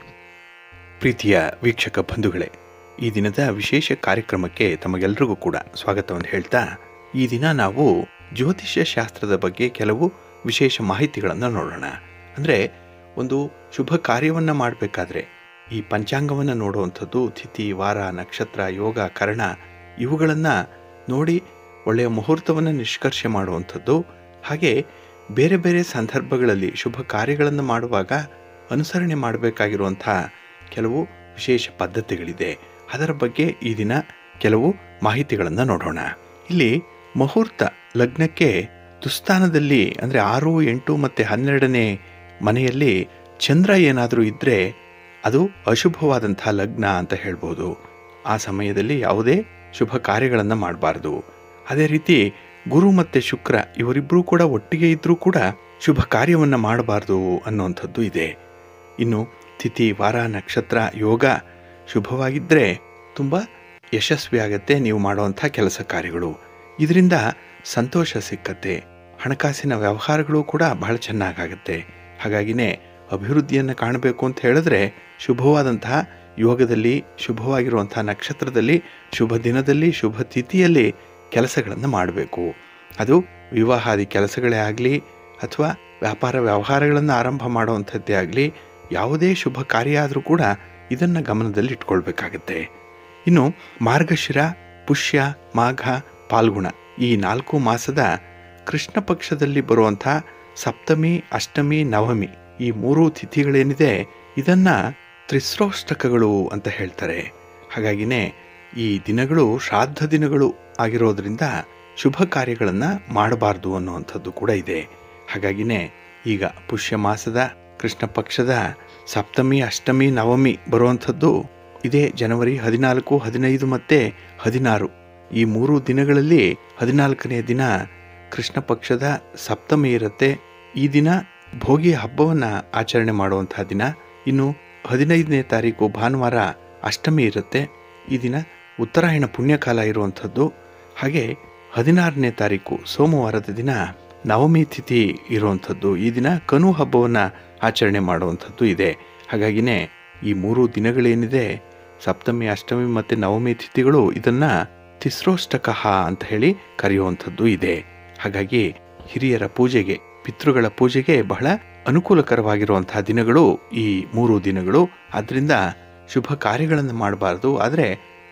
ಪ್ರೀತಿಯ ವೀಕ್ಷಕ ಬಂಧುಗಳೇ ಈ ದಿನದ ವಿಶೇಷ ಕಾರ್ಯಕ್ರಮಕ್ಕೆ ತಮಗೆಲ್ಲರಿಗೂ ಕೂಡ ಸ್ವಾಗತವನ್ನು ಹೇಳ್ತಾ ಈ ದಿನ ನಾವು ಜ್ಯೋತಿಷ್ಯ ಶಾಸ್ತ್ರದ ಬಗ್ಗೆ ಕೆಲವು ವಿಶೇಷ ಮಾಹಿತಿಗಳನ್ನು ನೋಡೋಣ ಅಂದರೆ ಒಂದು ಶುಭ ಕಾರ್ಯವನ್ನು ಮಾಡಬೇಕಾದ್ರೆ ಈ ಪಂಚಾಂಗವನ್ನು ನೋಡುವಂಥದ್ದು ತಿಥಿ ವಾರ ನಕ್ಷತ್ರ ಯೋಗ ಕರ್ಣ ಇವುಗಳನ್ನು ನೋಡಿ ಒಳ್ಳೆಯ ಮುಹೂರ್ತವನ್ನು ನಿಷ್ಕರ್ಷೆ ಮಾಡುವಂಥದ್ದು ಹಾಗೆ ಬೇರೆ ಬೇರೆ ಸಂದರ್ಭಗಳಲ್ಲಿ ಶುಭ ಕಾರ್ಯಗಳನ್ನು ಮಾಡುವಾಗ ಅನುಸರಣೆ ಮಾಡಬೇಕಾಗಿರುವಂಥ ಕೆಲವು ವಿಶೇಷ ಪದ್ಧತಿಗಳಿದೆ ಅದರ ಬಗ್ಗೆ ಈ ದಿನ ಕೆಲವು ಮಾಹಿತಿಗಳನ್ನು ನೋಡೋಣ ಇಲ್ಲಿ ಮುಹೂರ್ತ ಲಗ್ನಕ್ಕೆ ದುಸ್ಥಾನದಲ್ಲಿ ಅಂದರೆ ಆರು ಎಂಟು ಮತ್ತು ಹನ್ನೆರಡನೇ ಮನೆಯಲ್ಲಿ ಚಂದ್ರ ಏನಾದರೂ ಇದ್ದರೆ ಅದು ಅಶುಭವಾದಂಥ ಲಗ್ನ ಅಂತ ಹೇಳ್ಬೋದು ಆ ಸಮಯದಲ್ಲಿ ಯಾವುದೇ ಶುಭ ಕಾರ್ಯಗಳನ್ನು ಮಾಡಬಾರ್ದು ಅದೇ ರೀತಿ ಗುರು ಮತ್ತು ಶುಕ್ರ ಇವರಿಬ್ಬರೂ ಕೂಡ ಒಟ್ಟಿಗೆ ಇದ್ದರೂ ಕೂಡ ಶುಭ ಕಾರ್ಯವನ್ನು ಮಾಡಬಾರ್ದು ಅನ್ನುವಂಥದ್ದು ಇದೆ ಇನ್ನು ತಿಥಿ ವಾರ ನಕ್ಷತ್ರ ಯೋಗ ಶುಭವಾಗಿದ್ದರೆ ತುಂಬ ಯಶಸ್ವಿಯಾಗತ್ತೆ ನೀವು ಮಾಡುವಂಥ ಕೆಲಸ ಕಾರ್ಯಗಳು ಇದರಿಂದ ಸಂತೋಷ ಸಿಕ್ಕತ್ತೆ ಹಣಕಾಸಿನ ವ್ಯವಹಾರಗಳು ಕೂಡ ಬಹಳ ಚೆನ್ನಾಗಾಗತ್ತೆ ಹಾಗಾಗಿನೇ ಅಭಿವೃದ್ಧಿಯನ್ನು ಕಾಣಬೇಕು ಅಂತ ಹೇಳಿದ್ರೆ ಶುಭವಾದಂತಹ ಯೋಗದಲ್ಲಿ ಶುಭವಾಗಿರುವಂತಹ ನಕ್ಷತ್ರದಲ್ಲಿ ಶುಭ ದಿನದಲ್ಲಿ ಶುಭ ತಿಥಿಯಲ್ಲಿ ಕೆಲಸಗಳನ್ನು ಮಾಡಬೇಕು ಅದು ವಿವಾಹಾದಿ ಕೆಲಸಗಳೇ ಆಗಲಿ ಅಥವಾ ವ್ಯಾಪಾರ ವ್ಯವಹಾರಗಳನ್ನು ಆರಂಭ ಮಾಡುವಂಥದ್ದೇ ಆಗಲಿ ಯಾವುದೇ ಶುಭ ಕಾರ್ಯ ಆದರೂ ಕೂಡ ಇದನ್ನು ಗಮನದಲ್ಲಿ ಇಟ್ಕೊಳ್ಬೇಕಾಗತ್ತೆ ಇನ್ನು ಮಾರ್ಗಶಿರ ಪುಷ್ಯ ಮಾಘ ಪಾಲ್ಗುಣ ಈ ನಾಲ್ಕು ಮಾಸದ ಕೃಷ್ಣ ಪಕ್ಷದಲ್ಲಿ ಬರುವಂಥ ಸಪ್ತಮಿ ಅಷ್ಟಮಿ ನವಮಿ ಈ ಮೂರು ತಿಥಿಗಳೇನಿದೆ ಇದನ್ನ ತ್ರಿಸ್ರೋಷ್ಟಕಗಳು ಅಂತ ಹೇಳ್ತಾರೆ ಹಾಗಾಗಿನೇ ಈ ದಿನಗಳು ಶ್ರಾದ್ದ ದಿನಗಳು ಆಗಿರೋದ್ರಿಂದ ಶುಭ ಕಾರ್ಯಗಳನ್ನು ಮಾಡಬಾರ್ದು ಅನ್ನುವಂಥದ್ದು ಕೂಡ ಇದೆ ಹಾಗಾಗಿನೇ ಈಗ ಪುಷ್ಯ ಮಾಸದ ಕೃಷ್ಣ ಪಕ್ಷದ ಸಪ್ತಮಿ ಅಷ್ಟಮಿ ನವಮಿ ಬರುವಂಥದ್ದು ಇದೇ ಜನವರಿ ಹದಿನಾಲ್ಕು ಹದಿನೈದು ಮತ್ತು ಹದಿನಾರು ಈ ಮೂರು ದಿನಗಳಲ್ಲಿ ಹದಿನಾಲ್ಕನೇ ದಿನ ಕೃಷ್ಣ ಪಕ್ಷದ ಸಪ್ತಮಿ ಇರುತ್ತೆ ಈ ದಿನ ಭೋಗಿ ಹಬ್ಬವನ್ನು ಆಚರಣೆ ಮಾಡುವಂತಹ ದಿನ ಇನ್ನು ಹದಿನೈದನೇ ತಾರೀಕು ಭಾನುವಾರ ಅಷ್ಟಮಿ ಇರುತ್ತೆ ಈ ದಿನ ಉತ್ತರಾಯಣ ಪುಣ್ಯಕಾಲ ಇರುವಂಥದ್ದು ಹಾಗೆ ಹದಿನಾರನೇ ತಾರೀಕು ಸೋಮವಾರದ ದಿನ ನವಮಿ ತಿಥಿ ಇರುವಂಥದ್ದು ಈ ದಿನ ಕನು ಹಬ್ಬವನ್ನು ಆಚರಣೆ ಮಾಡುವಂಥದ್ದು ಇದೆ ಹಾಗಾಗಿನೇ ಈ ಮೂರು ದಿನಗಳೇನಿದೆ ಸಪ್ತಮಿ ಅಷ್ಟಮಿ ಮತ್ತು ನವಮಿ ತಿಥಿಗಳು ಇದನ್ನು ತಿಸ್ರೋಷ್ಟಕಃ ಅಂತ ಹೇಳಿ ಕರೆಯುವಂಥದ್ದು ಇದೆ ಹಾಗಾಗಿ ಹಿರಿಯರ ಪೂಜೆಗೆ ಪಿತೃಗಳ ಪೂಜೆಗೆ ಬಹಳ ಅನುಕೂಲಕರವಾಗಿರುವಂತಹ ದಿನಗಳು ಈ ಮೂರು ದಿನಗಳು ಆದ್ದರಿಂದ ಶುಭ ಕಾರ್ಯಗಳನ್ನು ಮಾಡಬಾರ್ದು ಆದರೆ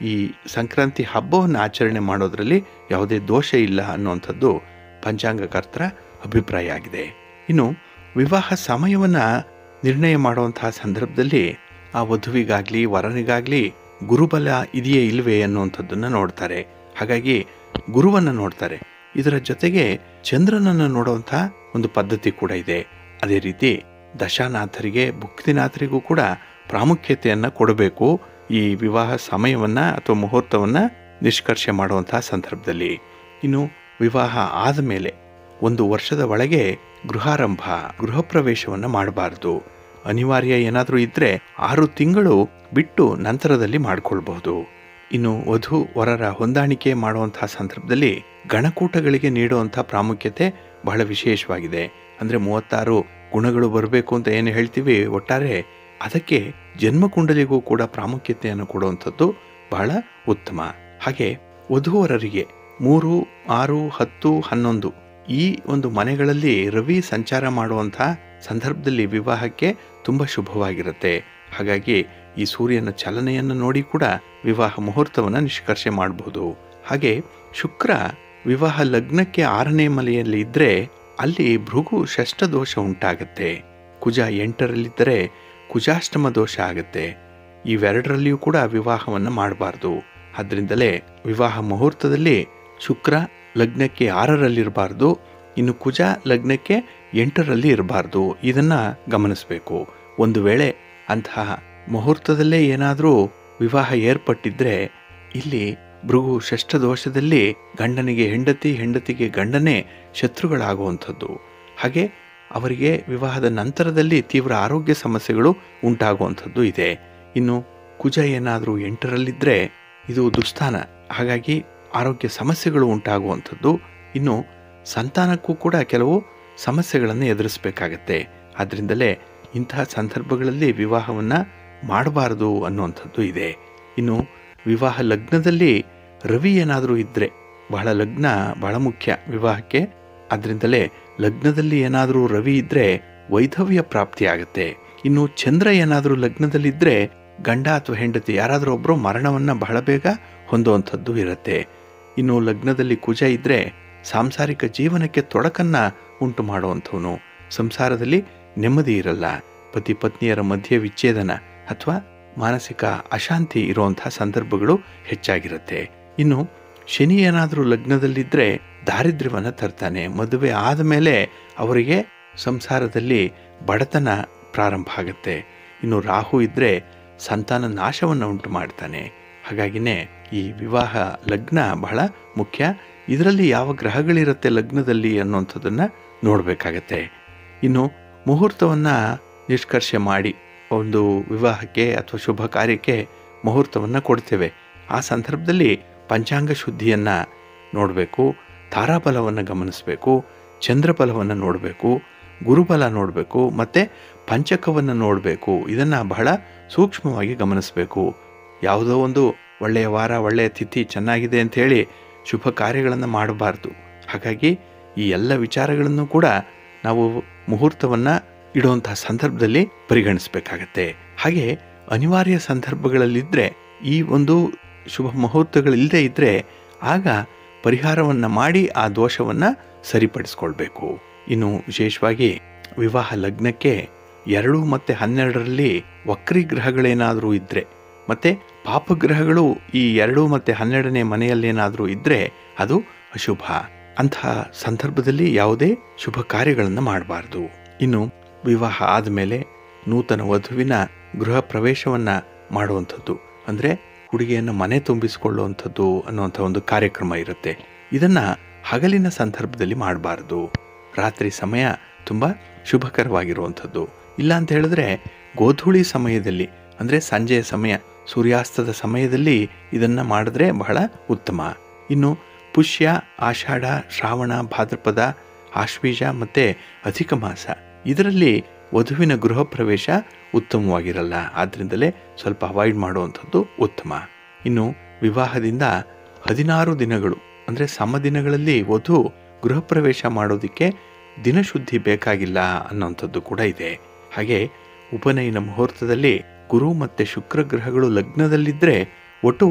ಈ ಸಂಕ್ರಾಂತಿ ಹಬ್ಬವನ್ನು ಆಚರಣೆ ಮಾಡೋದ್ರಲ್ಲಿ ಯಾವುದೇ ದೋಷ ಇಲ್ಲ ಅನ್ನುವಂಥದ್ದು ಪಂಚಾಂಗಕರ್ತರ ಅಭಿಪ್ರಾಯ ಆಗಿದೆ ಇನ್ನು ವಿವಾಹ ಸಮಯವನ್ನು ನಿರ್ಣಯ ಮಾಡುವಂತಹ ಸಂದರ್ಭದಲ್ಲಿ ಆ ವಧುವಿಗಾಗ್ಲಿ ವರನಿಗಾಗ್ಲಿ ಗುರುಬಲ ಇದೆಯೇ ಇಲ್ವೇ ಅನ್ನುವಂಥದ್ದನ್ನು ನೋಡ್ತಾರೆ ಹಾಗಾಗಿ ಗುರುವನ್ನು ನೋಡ್ತಾರೆ ಇದರ ಜೊತೆಗೆ ಚಂದ್ರನನ್ನು ನೋಡುವಂಥ ಒಂದು ಪದ್ಧತಿ ಕೂಡ ಇದೆ ಅದೇ ರೀತಿ ದಶಾನಾಥರಿಗೆ ಭುಕ್ತಿನಾಥರಿಗೂ ಕೂಡ ಪ್ರಾಮುಖ್ಯತೆಯನ್ನು ಕೊಡಬೇಕು ಈ ವಿವಾಹ ಸಮಯವನ್ನ ಅಥವಾ ಮುಹೂರ್ತವನ್ನ ನಿಷ್ಕರ್ಷೆ ಮಾಡುವಂತಹ ಸಂದರ್ಭದಲ್ಲಿ ಇನ್ನು ವಿವಾಹ ಆದ ಮೇಲೆ ಒಂದು ವರ್ಷದ ಒಳಗೆ ಗೃಹಾರಂಭ ಗೃಹ ಪ್ರವೇಶವನ್ನು ಮಾಡಬಾರ್ದು ಅನಿವಾರ್ಯ ಏನಾದರೂ ಇದ್ದರೆ ಆರು ತಿಂಗಳು ಬಿಟ್ಟು ನಂತರದಲ್ಲಿ ಮಾಡಿಕೊಳ್ಬಹುದು ಇನ್ನು ವಧು ವರರ ಹೊಂದಾಣಿಕೆ ಮಾಡುವಂತಹ ಸಂದರ್ಭದಲ್ಲಿ ಗಣಕೂಟಗಳಿಗೆ ನೀಡುವಂಥ ಪ್ರಾಮುಖ್ಯತೆ ಬಹಳ ವಿಶೇಷವಾಗಿದೆ ಅಂದರೆ ಮೂವತ್ತಾರು ಗುಣಗಳು ಬರಬೇಕು ಅಂತ ಏನು ಹೇಳ್ತೀವಿ ಒಟ್ಟಾರೆ ಅದಕ್ಕೆ ಜನ್ಮಕುಂಡಲಿಗೂ ಕೂಡ ಪ್ರಾಮುಖ್ಯತೆಯನ್ನು ಕೊಡುವಂಥದ್ದು ಬಹಳ ಉತ್ತಮ ಹಾಗೆ ವಧುವರರಿಗೆ ಮೂರು ಆರು ಹತ್ತು ಹನ್ನೊಂದು ಈ ಒಂದು ಮನೆಗಳಲ್ಲಿ ರವಿ ಸಂಚಾರ ಮಾಡುವಂಥ ಸಂದರ್ಭದಲ್ಲಿ ವಿವಾಹಕ್ಕೆ ತುಂಬ ಶುಭವಾಗಿರುತ್ತೆ ಹಾಗಾಗಿ ಈ ಸೂರ್ಯನ ಚಲನೆಯನ್ನು ನೋಡಿ ಕೂಡ ವಿವಾಹ ಮುಹೂರ್ತವನ್ನು ನಿಷ್ಕರ್ಷೆ ಮಾಡಬಹುದು ಹಾಗೆ ಶುಕ್ರ ವಿವಾಹ ಲಗ್ನಕ್ಕೆ ಆರನೇ ಮನೆಯಲ್ಲಿ ಇದ್ದರೆ ಅಲ್ಲಿ ಭೃಗು ಷಷ್ಠ ದೋಷ ಉಂಟಾಗತ್ತೆ ಕುಜ ಎಂಟರಲ್ಲಿದ್ದರೆ ಕುಜಾಷ್ಟಮ ದೋಷ ಆಗುತ್ತೆ ಇವೆರಡರಲ್ಲಿಯೂ ಕೂಡ ವಿವಾಹವನ್ನು ಮಾಡಬಾರ್ದು ಆದ್ರಿಂದಲೇ ವಿವಾಹ ಮುಹೂರ್ತದಲ್ಲಿ ಶುಕ್ರ ಲಗ್ನಕ್ಕೆ ಆರರಲ್ಲಿರಬಾರ್ದು ಇನ್ನು ಕುಜ ಲಗ್ನಕ್ಕೆ ಎಂಟರಲ್ಲಿ ಇರಬಾರ್ದು ಇದನ್ನ ಗಮನಿಸಬೇಕು ಒಂದು ವೇಳೆ ಅಂತಹ ಮುಹೂರ್ತದಲ್ಲೇ ಏನಾದರೂ ವಿವಾಹ ಏರ್ಪಟ್ಟಿದ್ರೆ ಇಲ್ಲಿ ಭೃಗು ಷಷ್ಠ ದೋಷದಲ್ಲಿ ಗಂಡನಿಗೆ ಹೆಂಡತಿ ಹೆಂಡತಿಗೆ ಗಂಡನೇ ಶತ್ರುಗಳಾಗುವಂಥದ್ದು ಹಾಗೆ ಅವರಿಗೆ ವಿವಾಹದ ನಂತರದಲ್ಲಿ ತೀವ್ರ ಆರೋಗ್ಯ ಸಮಸ್ಯೆಗಳು ಉಂಟಾಗುವಂಥದ್ದು ಇದೆ ಇನ್ನು ಕುಜ ಏನಾದರೂ ಎಂಟರಲ್ಲಿದ್ದರೆ ಇದು ದುಸ್ಥಾನ ಹಾಗಾಗಿ ಆರೋಗ್ಯ ಸಮಸ್ಯೆಗಳು ಉಂಟಾಗುವಂಥದ್ದು ಇನ್ನು ಸಂತಾನಕ್ಕೂ ಕೂಡ ಕೆಲವು ಸಮಸ್ಯೆಗಳನ್ನು ಎದುರಿಸಬೇಕಾಗತ್ತೆ ಆದ್ದರಿಂದಲೇ ಇಂತಹ ಸಂದರ್ಭಗಳಲ್ಲಿ ವಿವಾಹವನ್ನು ಮಾಡಬಾರದು ಅನ್ನುವಂಥದ್ದು ಇದೆ ಇನ್ನು ವಿವಾಹ ಲಗ್ನದಲ್ಲಿ ರವಿ ಏನಾದರೂ ಇದ್ದರೆ ಬಹಳ ಲಗ್ನ ಬಹಳ ಮುಖ್ಯ ವಿವಾಹಕ್ಕೆ ಅದರಿಂದಲೇ ಲಗ್ನದಲ್ಲಿ ಏನಾದರೂ ರವಿ ಇದ್ದರೆ ವೈಧವ್ಯ ಪ್ರಾಪ್ತಿಯಾಗುತ್ತೆ ಇನ್ನು ಚಂದ್ರ ಏನಾದರೂ ಲಗ್ನದಲ್ಲಿದ್ದರೆ ಗಂಡ ಅಥವಾ ಹೆಂಡತಿ ಯಾರಾದರೂ ಒಬ್ಬರು ಮರಣವನ್ನು ಬಹಳ ಬೇಗ ಹೊಂದುವಂಥದ್ದು ಇರುತ್ತೆ ಇನ್ನು ಲಗ್ನದಲ್ಲಿ ಕುಜ ಇದ್ದರೆ ಸಾಂಸಾರಿಕ ಜೀವನಕ್ಕೆ ತೊಡಕನ್ನ ಉಂಟು ಮಾಡುವಂಥವನು ಸಂಸಾರದಲ್ಲಿ ನೆಮ್ಮದಿ ಇರಲ್ಲ ಪತಿ ಪತ್ನಿಯರ ಮಧ್ಯೆ ವಿಚ್ಛೇದನ ಅಥವಾ ಮಾನಸಿಕ ಅಶಾಂತಿ ಇರುವಂತಹ ಸಂದರ್ಭಗಳು ಹೆಚ್ಚಾಗಿರುತ್ತೆ ಇನ್ನು ಶನಿ ಏನಾದರೂ ಲಗ್ನದಲ್ಲಿದ್ದರೆ ದಾರಿದ್ರ್ಯವನ್ನು ತರ್ತಾನೆ ಮದುವೆ ಆದಮೇಲೆ ಅವರಿಗೆ ಸಂಸಾರದಲ್ಲಿ ಬಡತನ ಪ್ರಾರಂಭ ಆಗುತ್ತೆ ಇನ್ನು ರಾಹು ಇದ್ದರೆ ಸಂತಾನ ನಾಶವನ್ನು ಉಂಟು ಮಾಡ್ತಾನೆ ಹಾಗಾಗಿನೇ ಈ ವಿವಾಹ ಲಗ್ನ ಬಹಳ ಮುಖ್ಯ ಇದರಲ್ಲಿ ಯಾವ ಗ್ರಹಗಳಿರುತ್ತೆ ಲಗ್ನದಲ್ಲಿ ಅನ್ನುವಂಥದ್ದನ್ನು ನೋಡಬೇಕಾಗತ್ತೆ ಇನ್ನು ಮುಹೂರ್ತವನ್ನು ನಿಷ್ಕರ್ಷೆ ಮಾಡಿ ಒಂದು ವಿವಾಹಕ್ಕೆ ಅಥವಾ ಶುಭ ಕಾರ್ಯಕ್ಕೆ ಮುಹೂರ್ತವನ್ನು ಕೊಡ್ತೇವೆ ಆ ಸಂದರ್ಭದಲ್ಲಿ ಪಂಚಾಂಗ ಶುದ್ಧಿಯನ್ನು ನೋಡಬೇಕು ತಾರಾಬಲವನ್ನು ಗಮನಿಸಬೇಕು ಚಂದ್ರಬಲವನ್ನು ನೋಡಬೇಕು ಗುರುಬಲ ನೋಡಬೇಕು ಮತ್ತು ಪಂಚಕವನ್ನು ನೋಡಬೇಕು ಇದನ್ನು ಬಹಳ ಸೂಕ್ಷ್ಮವಾಗಿ ಗಮನಿಸಬೇಕು ಯಾವುದೋ ಒಂದು ಒಳ್ಳೆಯ ವಾರ ಒಳ್ಳೆಯ ತಿಥಿ ಚೆನ್ನಾಗಿದೆ ಅಂಥೇಳಿ ಶುಭ ಕಾರ್ಯಗಳನ್ನು ಮಾಡಬಾರ್ದು ಹಾಗಾಗಿ ಈ ಎಲ್ಲ ವಿಚಾರಗಳನ್ನು ಕೂಡ ನಾವು ಮುಹೂರ್ತವನ್ನು ಇಡುವಂತಹ ಸಂದರ್ಭದಲ್ಲಿ ಪರಿಗಣಿಸಬೇಕಾಗತ್ತೆ ಹಾಗೆ ಅನಿವಾರ್ಯ ಸಂದರ್ಭಗಳಲ್ಲಿದ್ದರೆ ಈ ಒಂದು ಶುಭ ಮುಹೂರ್ತಗಳಿಲ್ಲದೆ ಇದ್ದರೆ ಆಗ ಪರಿಹಾರವನ್ನು ಮಾಡಿ ಆ ದೋಷವನ್ನು ಸರಿಪಡಿಸ್ಕೊಳ್ಬೇಕು ಇನ್ನು ವಿಶೇಷವಾಗಿ ವಿವಾಹ ಲಗ್ನಕ್ಕೆ ಎರಡು ಮತ್ತು ಹನ್ನೆರಡರಲ್ಲಿ ವಕ್ರಿ ಗ್ರಹಗಳೇನಾದರೂ ಇದ್ದರೆ ಮತ್ತು ಪಾಪಗ್ರಹಗಳು ಈ ಎರಡು ಮತ್ತು ಹನ್ನೆರಡನೇ ಮನೆಯಲ್ಲೇನಾದರೂ ಇದ್ದರೆ ಅದು ಅಶುಭ ಅಂತಹ ಸಂದರ್ಭದಲ್ಲಿ ಯಾವುದೇ ಶುಭ ಕಾರ್ಯಗಳನ್ನು ಮಾಡಬಾರ್ದು ಇನ್ನು ವಿವಾಹ ಆದಮೇಲೆ ನೂತನ ವಧುವಿನ ಗೃಹ ಪ್ರವೇಶವನ್ನು ಮಾಡುವಂಥದ್ದು ಅಂದರೆ ಹುಡುಗಿಯನ್ನು ಮನೆ ತುಂಬಿಸಿಕೊಳ್ಳುವಂಥದ್ದು ಅನ್ನುವಂಥ ಒಂದು ಕಾರ್ಯಕ್ರಮ ಇರುತ್ತೆ ಇದನ್ನು ಹಗಲಿನ ಸಂದರ್ಭದಲ್ಲಿ ಮಾಡಬಾರ್ದು ರಾತ್ರಿ ಸಮಯ ತುಂಬ ಶುಭಕರವಾಗಿರುವಂಥದ್ದು ಇಲ್ಲ ಅಂತ ಹೇಳಿದ್ರೆ ಗೋಧೂಳಿ ಸಮಯದಲ್ಲಿ ಅಂದರೆ ಸಂಜೆಯ ಸಮಯ ಸೂರ್ಯಾಸ್ತದ ಸಮಯದಲ್ಲಿ ಇದನ್ನು ಮಾಡಿದ್ರೆ ಬಹಳ ಉತ್ತಮ ಇನ್ನು ಪುಷ್ಯ ಆಷಾಢ ಶ್ರಾವಣ ಭಾದ್ರಪದ ಆಶ್ವೀಜ ಮತ್ತು ಅಧಿಕ ಮಾಸ ಇದರಲ್ಲಿ ವಧುವಿನ ಗೃಹ ಪ್ರವೇಶ ಉತ್ತಮವಾಗಿರಲ್ಲ ಆದ್ದರಿಂದಲೇ ಸ್ವಲ್ಪ ಅವಾಯ್ಡ್ ಮಾಡುವಂಥದ್ದು ಉತ್ತಮ ಇನ್ನು ವಿವಾಹದಿಂದ ಹದಿನಾರು ದಿನಗಳು ಅಂದರೆ ಸಮ ದಿನಗಳಲ್ಲಿ ವಧು ಗೃಹ ಪ್ರವೇಶ ಮಾಡೋದಕ್ಕೆ ದಿನಶುದ್ಧಿ ಬೇಕಾಗಿಲ್ಲ ಅನ್ನೋಂಥದ್ದು ಕೂಡ ಇದೆ ಹಾಗೆ ಉಪನಯನ ಮುಹೂರ್ತದಲ್ಲಿ ಗುರು ಮತ್ತು ಶುಕ್ರ ಗ್ರಹಗಳು ಲಗ್ನದಲ್ಲಿದ್ದರೆ ಒಟ್ಟು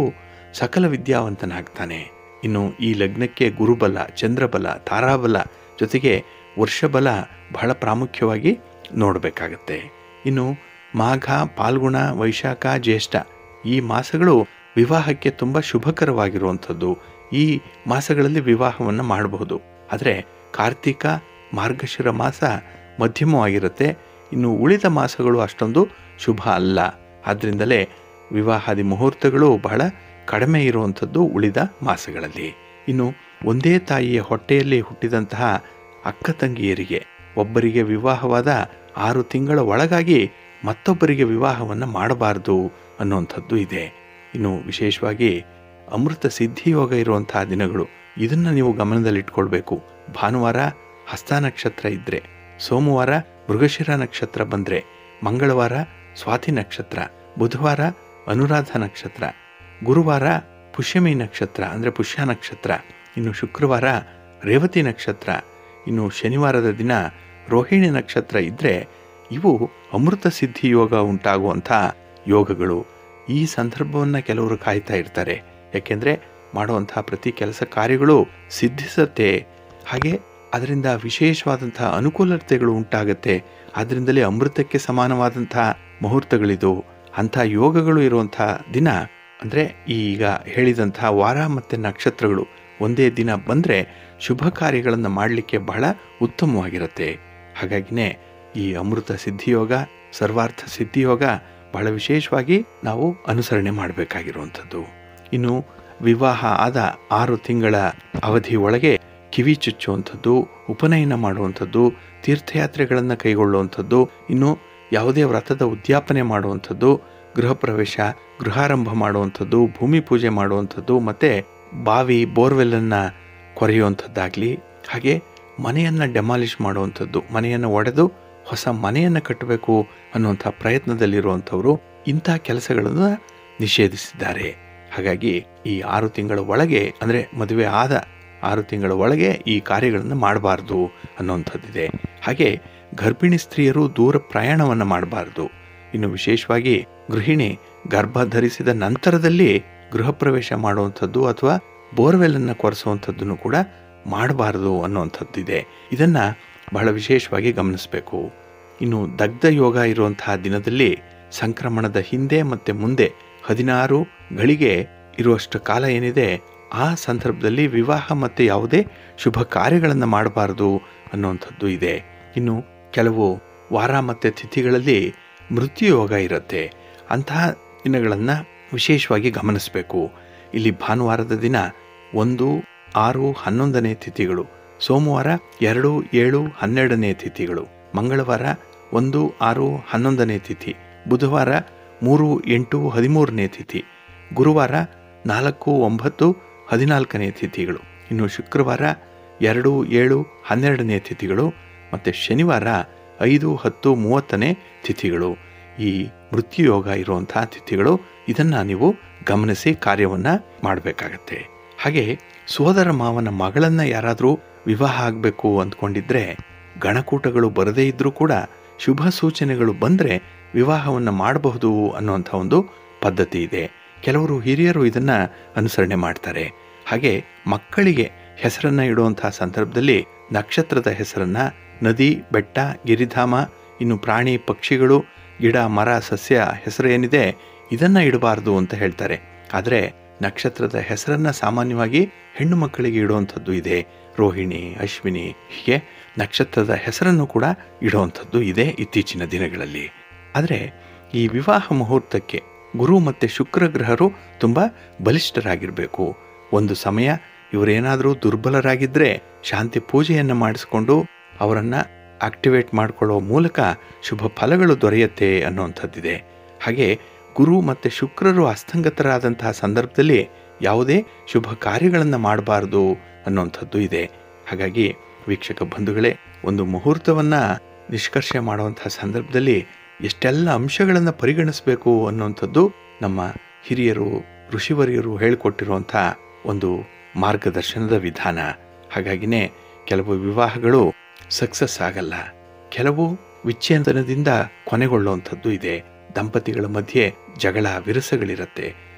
ಸಕಲ ವಿದ್ಯಾವಂತನಾಗ್ತಾನೆ ಇನ್ನು ಈ ಲಗ್ನಕ್ಕೆ ಗುರುಬಲ ಚಂದ್ರಬಲ ತಾರಾಬಲ ಜೊತೆಗೆ ವರ್ಷಬಲ ಬಹಳ ಪ್ರಾಮುಖ್ಯವಾಗಿ ನೋಡಬೇಕಾಗತ್ತೆ ಇನ್ನು ಮಾಘ ಪಾಲ್ಗುಣ ವೈಶಾಖ ಜ್ಯೇಷ್ಠ ಈ ಮಾಸಗಳು ವಿವಾಹಕ್ಕೆ ತುಂಬ ಶುಭಕರವಾಗಿರುವಂಥದ್ದು ಈ ಮಾಸಗಳಲ್ಲಿ ವಿವಾಹವನ್ನು ಮಾಡಬಹುದು ಆದರೆ ಕಾರ್ತಿಕ ಮಾರ್ಗಶಿರ ಮಾಸ ಮಧ್ಯಮವಾಗಿರುತ್ತೆ ಇನ್ನು ಉಳಿದ ಮಾಸಗಳು ಅಷ್ಟೊಂದು ಶುಭ ಅಲ್ಲ ಆದ್ದರಿಂದಲೇ ವಿವಾಹಾದಿ ಮುಹೂರ್ತಗಳು ಬಹಳ ಕಡಿಮೆ ಇರುವಂಥದ್ದು ಉಳಿದ ಮಾಸಗಳಲ್ಲಿ ಇನ್ನು ಒಂದೇ ತಾಯಿಯ ಹೊಟ್ಟೆಯಲ್ಲಿ ಹುಟ್ಟಿದಂತಹ ಅಕ್ಕ ತಂಗಿಯರಿಗೆ ಒಬ್ಬರಿಗೆ ವಿವಾಹವಾದ ಆರು ತಿಂಗಳ ಒಳಗಾಗಿ ಮತ್ತೊಬ್ಬರಿಗೆ ವಿವಾಹವನ್ನು ಮಾಡಬಾರದು ಅನ್ನುವಂಥದ್ದು ಇದೆ ಇನ್ನು ವಿಶೇಷವಾಗಿ ಅಮೃತ ಸಿದ್ಧಿಯೋಗ ಇರುವಂತಹ ದಿನಗಳು ಇದನ್ನು ನೀವು ಗಮನದಲ್ಲಿಟ್ಕೊಳ್ಬೇಕು ಭಾನುವಾರ ಹಸ್ತ ನಕ್ಷತ್ರ ಇದ್ದರೆ ಸೋಮವಾರ ಮೃಗಶಿರ ನಕ್ಷತ್ರ ಬಂದರೆ ಮಂಗಳವಾರ ಸ್ವಾತಿ ನಕ್ಷತ್ರ ಬುಧವಾರ ಅನುರಾಧ ನಕ್ಷತ್ರ ಗುರುವಾರ ಪುಷ್ಯಮಿ ನಕ್ಷತ್ರ ಅಂದರೆ ಪುಷ್ಯ ನಕ್ಷತ್ರ ಇನ್ನು ಶುಕ್ರವಾರ ರೇವತಿ ನಕ್ಷತ್ರ ಇನ್ನು ಶನಿವಾರದ ದಿನ ರೋಹಿಣಿ ನಕ್ಷತ್ರ ಇದ್ದರೆ ಇವು ಅಮೃತ ಸಿದ್ಧಿ ಯೋಗ ಉಂಟಾಗುವಂಥ ಯೋಗಗಳು ಈ ಸಂದರ್ಭವನ್ನು ಕೆಲವರು ಕಾಯ್ತಾ ಇರ್ತಾರೆ ಯಾಕೆಂದರೆ ಮಾಡುವಂತಹ ಪ್ರತಿ ಕೆಲಸ ಕಾರ್ಯಗಳು ಸಿದ್ಧಿಸತ್ತೆ ಹಾಗೆ ಅದರಿಂದ ವಿಶೇಷವಾದಂತಹ ಅನುಕೂಲತೆಗಳು ಉಂಟಾಗತ್ತೆ ಆದ್ದರಿಂದಲೇ ಅಮೃತಕ್ಕೆ ಸಮಾನವಾದಂತಹ ಮುಹೂರ್ತಗಳಿದು ಅಂಥ ಯೋಗಗಳು ಇರುವಂತಹ ದಿನ ಅಂದರೆ ಈಗ ಹೇಳಿದಂತಹ ವಾರ ಮತ್ತು ನಕ್ಷತ್ರಗಳು ಒಂದೇ ದಿನ ಬಂದರೆ ಶುಭ ಕಾರ್ಯಗಳನ್ನು ಮಾಡಲಿಕ್ಕೆ ಬಹಳ ಉತ್ತಮವಾಗಿರುತ್ತೆ ಹಾಗಾಗಿನೇ ಈ ಅಮೃತ ಸಿದ್ಧಿಯೋಗ ಸರ್ವಾರ್ಥ ಸಿದ್ಧಿಯೋಗ ಬಹಳ ವಿಶೇಷವಾಗಿ ನಾವು ಅನುಸರಣೆ ಮಾಡಬೇಕಾಗಿರುವಂಥದ್ದು ಇನ್ನು ವಿವಾಹ ಆದ ಆರು ತಿಂಗಳ ಅವಧಿ ಒಳಗೆ ಕಿವಿ ಚುಚ್ಚುವಂಥದ್ದು ಉಪನಯನ ಮಾಡುವಂಥದ್ದು ತೀರ್ಥಯಾತ್ರೆಗಳನ್ನು ಕೈಗೊಳ್ಳುವಂಥದ್ದು ಇನ್ನು ಯಾವುದೇ ವ್ರತದ ಉದ್ಯಾಪನೆ ಮಾಡುವಂಥದ್ದು ಗೃಹ ಪ್ರವೇಶ ಗೃಹಾರಂಭ ಮಾಡುವಂಥದ್ದು ಭೂಮಿ ಪೂಜೆ ಮಾಡುವಂಥದ್ದು ಮತ್ತು ಬಾವಿ ಬೋರ್ವೆಲ್ಲನ್ನು ಕೊರೆಯುವಂಥದ್ದಾಗಲಿ ಹಾಗೆ ಮನೆಯನ್ನು ಡೆಮಾಲಿಷ್ ಮಾಡುವಂಥದ್ದು ಮನೆಯನ್ನು ಒಡೆದು ಹೊಸ ಮನೆಯನ್ನು ಕಟ್ಟಬೇಕು ಅನ್ನುವಂಥ ಪ್ರಯತ್ನದಲ್ಲಿರುವಂಥವರು ಇಂಥ ಕೆಲಸಗಳನ್ನು ನಿಷೇಧಿಸಿದ್ದಾರೆ ಹಾಗಾಗಿ ಈ ಆರು ತಿಂಗಳ ಒಳಗೆ ಅಂದರೆ ಮದುವೆ ಆದ ಆರು ತಿಂಗಳ ಒಳಗೆ ಈ ಕಾರ್ಯಗಳನ್ನು ಮಾಡಬಾರ್ದು ಅನ್ನುವಂಥದ್ದಿದೆ ಹಾಗೆ ಗರ್ಭಿಣಿ ಸ್ತ್ರೀಯರು ದೂರ ಪ್ರಯಾಣವನ್ನು ಮಾಡಬಾರ್ದು ಇನ್ನು ವಿಶೇಷವಾಗಿ ಗೃಹಿಣಿ ಗರ್ಭ ಧರಿಸಿದ ನಂತರದಲ್ಲಿ ಗೃಹ ಪ್ರವೇಶ ಮಾಡುವಂಥದ್ದು ಅಥವಾ ಬೋರ್ವೆಲ್ಲನ್ನು ಕೊರೆಸುವಂಥದ್ದನ್ನು ಕೂಡ ಮಾಡಬಾರ್ದು ಅನ್ನುವಂಥದ್ದಿದೆ ಇದನ್ನು ಬಹಳ ವಿಶೇಷವಾಗಿ ಗಮನಿಸಬೇಕು ಇನ್ನು ದಗ್ಧ ಯೋಗ ಇರುವಂತಹ ದಿನದಲ್ಲಿ ಸಂಕ್ರಮಣದ ಹಿಂದೆ ಮತ್ತು ಮುಂದೆ ಹದಿನಾರು ಗಳಿಗೆ ಇರುವಷ್ಟು ಕಾಲ ಏನಿದೆ ಆ ಸಂದರ್ಭದಲ್ಲಿ ವಿವಾಹ ಮತ್ತು ಯಾವುದೇ ಶುಭ ಕಾರ್ಯಗಳನ್ನು ಮಾಡಬಾರದು ಅನ್ನುವಂಥದ್ದು ಇದೆ ಇನ್ನು ಕೆಲವು ವಾರ ಮತ್ತು ತಿಥಿಗಳಲ್ಲಿ ಮೃತ್ಯು ಯೋಗ ಇರುತ್ತೆ ಅಂತಹ ದಿನಗಳನ್ನು ವಿಶೇಷವಾಗಿ ಗಮನಿಸಬೇಕು ಇಲ್ಲಿ ಭಾನುವಾರದ ದಿನ ಒಂದು ಆರು ಹನ್ನೊಂದನೇ ತಿಥಿಗಳು ಸೋಮವಾರ ಎರಡು ಏಳು ಹನ್ನೆರಡನೇ ತಿಥಿಗಳು ಮಂಗಳವಾರ ಒಂದು ಆರು ಹನ್ನೊಂದನೇ ತಿಥಿ ಬುಧವಾರ ಮೂರು ಎಂಟು ಹದಿಮೂರನೇ ತಿಥಿ ಗುರುವಾರ ನಾಲ್ಕು ಒಂಬತ್ತು ಹದಿನಾಲ್ಕನೇ ತಿಥಿಗಳು ಇನ್ನು ಶುಕ್ರವಾರ ಎರಡು ಏಳು ಹನ್ನೆರಡನೇ ತಿಥಿಗಳು ಮತ್ತು ಶನಿವಾರ ಐದು ಹತ್ತು ಮೂವತ್ತನೇ ತಿಥಿಗಳು ಈ ಮೃತ್ಯುಯೋಗ ಇರುವಂಥ ತಿಥಿಗಳು ಇದನ್ನು ನೀವು ಗಮನಿಸಿ ಕಾರ್ಯವನ್ನು ಮಾಡಬೇಕಾಗತ್ತೆ ಹಾಗೆ ಸೋದರ ಮಾವನ ಮಗಳನ್ನು ಯಾರಾದರೂ ವಿವಾಹ ಆಗಬೇಕು ಅಂದ್ಕೊಂಡಿದ್ರೆ ಗಣಕೂಟಗಳು ಬರದೇ ಇದ್ದರೂ ಕೂಡ ಶುಭ ಸೂಚನೆಗಳು ಬಂದರೆ ವಿವಾಹವನ್ನು ಮಾಡಬಹುದು ಅನ್ನುವಂಥ ಒಂದು ಪದ್ಧತಿ ಇದೆ ಕೆಲವರು ಹಿರಿಯರು ಇದನ್ನು ಅನುಸರಣೆ ಮಾಡ್ತಾರೆ ಹಾಗೆ ಮಕ್ಕಳಿಗೆ ಹೆಸರನ್ನು ಇಡುವಂತಹ ಸಂದರ್ಭದಲ್ಲಿ ನಕ್ಷತ್ರದ ಹೆಸರನ್ನು ನದಿ ಬೆಟ್ಟ ಗಿರಿಧಾಮ ಇನ್ನು ಪ್ರಾಣಿ ಪಕ್ಷಿಗಳು ಗಿಡ ಮರ ಸಸ್ಯ ಹೆಸರು ಏನಿದೆ ಇದನ್ನು ಇಡಬಾರ್ದು ಅಂತ ಹೇಳ್ತಾರೆ ಆದರೆ ನಕ್ಷತ್ರದ ಹೆಸರನ್ನು ಸಾಮಾನ್ಯವಾಗಿ ಹೆಣ್ಣು ಮಕ್ಕಳಿಗೆ ಇಡುವಂಥದ್ದು ಇದೆ ರೋಹಿಣಿ ಅಶ್ವಿನಿ ಹೀಗೆ ನಕ್ಷತ್ರದ ಹೆಸರನ್ನು ಕೂಡ ಇಡುವಂಥದ್ದು ಇದೆ ಇತ್ತೀಚಿನ ದಿನಗಳಲ್ಲಿ ಆದರೆ ಈ ವಿವಾಹ ಮುಹೂರ್ತಕ್ಕೆ ಗುರು ಮತ್ತು ಶುಕ್ರ ಗ್ರಹರು ತುಂಬ ಬಲಿಷ್ಠರಾಗಿರಬೇಕು ಒಂದು ಸಮಯ ಇವರೇನಾದರೂ ದುರ್ಬಲರಾಗಿದ್ದರೆ ಶಾಂತಿ ಪೂಜೆಯನ್ನು ಮಾಡಿಸ್ಕೊಂಡು ಅವರನ್ನು ಆಕ್ಟಿವೇಟ್ ಮಾಡಿಕೊಳ್ಳುವ ಮೂಲಕ ಶುಭ ಫಲಗಳು ದೊರೆಯುತ್ತೆ ಅನ್ನುವಂಥದ್ದಿದೆ ಹಾಗೆ ಗುರು ಮತ್ತು ಶುಕ್ರರು ಅಸ್ತಂಗತರಾದಂತಹ ಸಂದರ್ಭದಲ್ಲಿ ಯಾವುದೇ ಶುಭ ಕಾರ್ಯಗಳನ್ನು ಮಾಡಬಾರ್ದು ಅನ್ನುವಂಥದ್ದು ಇದೆ ಹಾಗಾಗಿ ವೀಕ್ಷಕ ಬಂಧುಗಳೇ ಒಂದು ಮುಹೂರ್ತವನ್ನು ನಿಷ್ಕರ್ಷೆ ಮಾಡುವಂತಹ ಸಂದರ್ಭದಲ್ಲಿ ಎಷ್ಟೆಲ್ಲ ಅಂಶಗಳನ್ನು ಪರಿಗಣಿಸಬೇಕು ಅನ್ನುವಂಥದ್ದು ನಮ್ಮ ಹಿರಿಯರು ಋಷಿವರಿಯರು ಹೇಳಿಕೊಟ್ಟಿರುವಂಥ ಒಂದು ಮಾರ್ಗದರ್ಶನದ ವಿಧಾನ ಹಾಗಾಗಿನೇ ಕೆಲವು ವಿವಾಹಗಳು ಸಕ್ಸಸ್ ಆಗಲ್ಲ ಕೆಲವು ವಿಚ್ಛೇದನದಿಂದ ಕೊನೆಗೊಳ್ಳುವಂಥದ್ದು ಇದೆ ದಂಪತಿಗಳ ಮಧ್ಯೆ ಜಗಳ ವಿರಸಗಳಿರುತ್ತೆ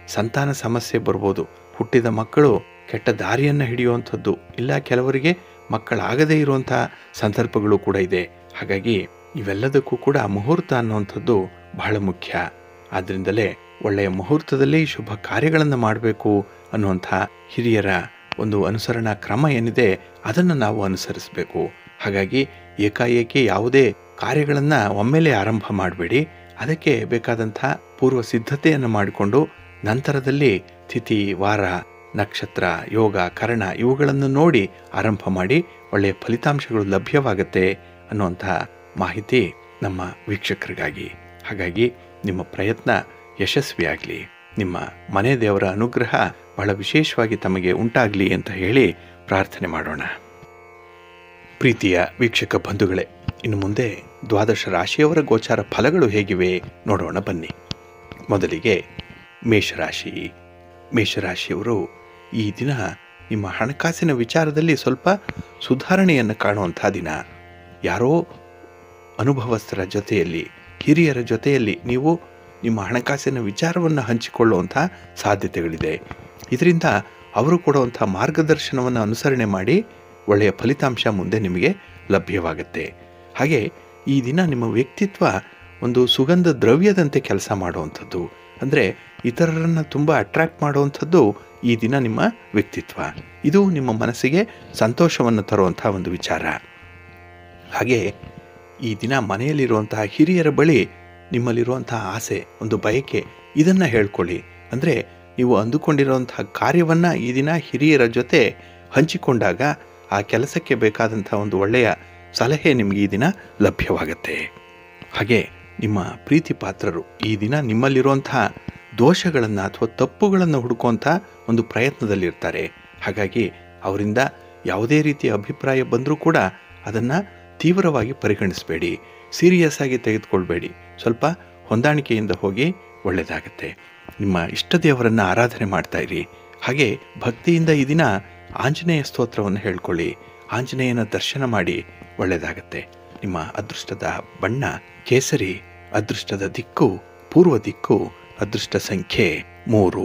ಸಂತಾನ ಸಮಸ್ಯೆ ಬರ್ಬೋದು ಹುಟ್ಟಿದ ಮಕ್ಕಳು ಕೆಟ್ಟ ದಾರಿಯನ್ನು ಹಿಡಿಯುವಂಥದ್ದು ಇಲ್ಲ ಕೆಲವರಿಗೆ ಮಕ್ಕಳಾಗದೇ ಇರುವಂಥ ಸಂದರ್ಭಗಳು ಕೂಡ ಇದೆ ಹಾಗಾಗಿ ಇವೆಲ್ಲದಕ್ಕೂ ಕೂಡ ಮುಹೂರ್ತ ಅನ್ನುವಂಥದ್ದು ಬಹಳ ಮುಖ್ಯ ಆದ್ದರಿಂದಲೇ ಒಳ್ಳೆಯ ಮುಹೂರ್ತದಲ್ಲಿ ಶುಭ ಕಾರ್ಯಗಳನ್ನು ಮಾಡಬೇಕು ಅನ್ನುವಂಥ ಹಿರಿಯರ ಒಂದು ಅನುಸರಣಾ ಕ್ರಮ ಏನಿದೆ ಅದನ್ನು ನಾವು ಅನುಸರಿಸಬೇಕು ಹಾಗಾಗಿ ಏಕಾಏಕಿ ಯಾವುದೇ ಕಾರ್ಯಗಳನ್ನು ಒಮ್ಮೆಲೆ ಆರಂಭ ಮಾಡಬೇಡಿ ಅದಕ್ಕೆ ಬೇಕಾದಂಥ ಪೂರ್ವ ಸಿದ್ಧತೆಯನ್ನು ಮಾಡಿಕೊಂಡು ನಂತರದಲ್ಲಿ ತಿಥಿ ವಾರ ನಕ್ಷತ್ರ ಯೋಗ ಕರ್ಣ ಇವುಗಳನ್ನು ನೋಡಿ ಆರಂಭ ಮಾಡಿ ಒಳ್ಳೆಯ ಫಲಿತಾಂಶಗಳು ಲಭ್ಯವಾಗುತ್ತೆ ಅನ್ನುವಂಥ ಮಾಹಿತಿ ನಮ್ಮ ವೀಕ್ಷಕರಿಗಾಗಿ ಹಾಗಾಗಿ ನಿಮ್ಮ ಪ್ರಯತ್ನ ಯಶಸ್ವಿಯಾಗಲಿ ನಿಮ್ಮ ಮನೆ ದೇವರ ಅನುಗ್ರಹ ಬಹಳ ವಿಶೇಷವಾಗಿ ತಮಗೆ ಉಂಟಾಗಲಿ ಅಂತ ಹೇಳಿ ಪ್ರಾರ್ಥನೆ ಮಾಡೋಣ ಪ್ರೀತಿಯ ವೀಕ್ಷಕ ಬಂಧುಗಳೇ ಇನ್ನು ಮುಂದೆ ದ್ವಾದಶ ರಾಶಿಯವರ ಗೋಚಾರ ಫಲಗಳು ಹೇಗಿವೆ ನೋಡೋಣ ಬನ್ನಿ ಮೊದಲಿಗೆ ಮೇಷರಾಶಿ ಮೇಷರಾಶಿಯವರು ಈ ದಿನ ನಿಮ್ಮ ಹಣಕಾಸಿನ ವಿಚಾರದಲ್ಲಿ ಸ್ವಲ್ಪ ಸುಧಾರಣೆಯನ್ನು ಕಾಣುವಂಥ ದಿನ ಯಾರೋ ಅನುಭವಸ್ಥರ ಜೊತೆಯಲ್ಲಿ ಹಿರಿಯರ ಜೊತೆಯಲ್ಲಿ ನೀವು ನಿಮ್ಮ ಹಣಕಾಸಿನ ವಿಚಾರವನ್ನು ಹಂಚಿಕೊಳ್ಳುವಂಥ ಸಾಧ್ಯತೆಗಳಿದೆ ಇದರಿಂದ ಅವರು ಕೊಡುವಂಥ ಮಾರ್ಗದರ್ಶನವನ್ನು ಅನುಸರಣೆ ಮಾಡಿ ಒಳ್ಳೆಯ ಫಲಿತಾಂಶ ಮುಂದೆ ನಿಮಗೆ ಲಭ್ಯವಾಗುತ್ತೆ ಹಾಗೆ ಈ ದಿನ ನಿಮ್ಮ ವ್ಯಕ್ತಿತ್ವ ಒಂದು ಸುಗಂಧ ದ್ರವ್ಯದಂತೆ ಕೆಲಸ ಮಾಡುವಂಥದ್ದು ಅಂದರೆ ಇತರರನ್ನು ತುಂಬ ಅಟ್ರ್ಯಾಕ್ಟ್ ಮಾಡುವಂಥದ್ದು ಈ ದಿನ ನಿಮ್ಮ ವ್ಯಕ್ತಿತ್ವ ಇದು ನಿಮ್ಮ ಮನಸ್ಸಿಗೆ ಸಂತೋಷವನ್ನು ತರುವಂಥ ಒಂದು ವಿಚಾರ ಹಾಗೆ ಈ ದಿನ ಮನೆಯಲ್ಲಿರುವಂತಹ ಹಿರಿಯರ ಬಳಿ ನಿಮ್ಮಲ್ಲಿರುವಂತಹ ಆಸೆ ಒಂದು ಬಯಕೆ ಇದನ್ನು ಹೇಳ್ಕೊಳ್ಳಿ ಅಂದರೆ ನೀವು ಅಂದುಕೊಂಡಿರುವಂತಹ ಕಾರ್ಯವನ್ನು ಈ ದಿನ ಹಿರಿಯರ ಜೊತೆ ಹಂಚಿಕೊಂಡಾಗ ಆ ಕೆಲಸಕ್ಕೆ ಬೇಕಾದಂಥ ಒಂದು ಒಳ್ಳೆಯ ಸಲಹೆ ನಿಮಗೆ ಈ ದಿನ ಲಭ್ಯವಾಗುತ್ತೆ ಹಾಗೆ ನಿಮ್ಮ ಪ್ರೀತಿ ಪಾತ್ರರು ಈ ದಿನ ನಿಮ್ಮಲ್ಲಿರುವಂತಹ ದೋಷಗಳನ್ನು ಅಥವಾ ತಪ್ಪುಗಳನ್ನು ಹುಡುಕುವಂಥ ಒಂದು ಪ್ರಯತ್ನದಲ್ಲಿರ್ತಾರೆ ಹಾಗಾಗಿ ಅವರಿಂದ ಯಾವುದೇ ರೀತಿಯ ಅಭಿಪ್ರಾಯ ಬಂದರೂ ಕೂಡ ಅದನ್ನು ತೀವ್ರವಾಗಿ ಪರಿಗಣಿಸಬೇಡಿ ಸೀರಿಯಸ್ ಆಗಿ ತೆಗೆದುಕೊಳ್ಬೇಡಿ ಸ್ವಲ್ಪ ಹೊಂದಾಣಿಕೆಯಿಂದ ಹೋಗಿ ಒಳ್ಳೆಯದಾಗತ್ತೆ ನಿಮ್ಮ ಇಷ್ಟ ದೇವರನ್ನು ಆರಾಧನೆ ಮಾಡ್ತಾ ಇರಿ ಹಾಗೆ ಭಕ್ತಿಯಿಂದ ಈ ದಿನ ಆಂಜನೇಯ ಸ್ತೋತ್ರವನ್ನು ಹೇಳ್ಕೊಳ್ಳಿ ಆಂಜನೇಯನ ದರ್ಶನ ಮಾಡಿ ಒಳ್ಳೆಯದಾಗತ್ತೆ ನಿಮ್ಮ ಅದೃಷ್ಟದ ಬಣ್ಣ ಕೇಸರಿ ಅದೃಷ್ಟದ ದಿಕ್ಕು ಪೂರ್ವ ದಿಕ್ಕು ಅದೃಷ್ಟ ಸಂಖ್ಯೆ ಮೂರು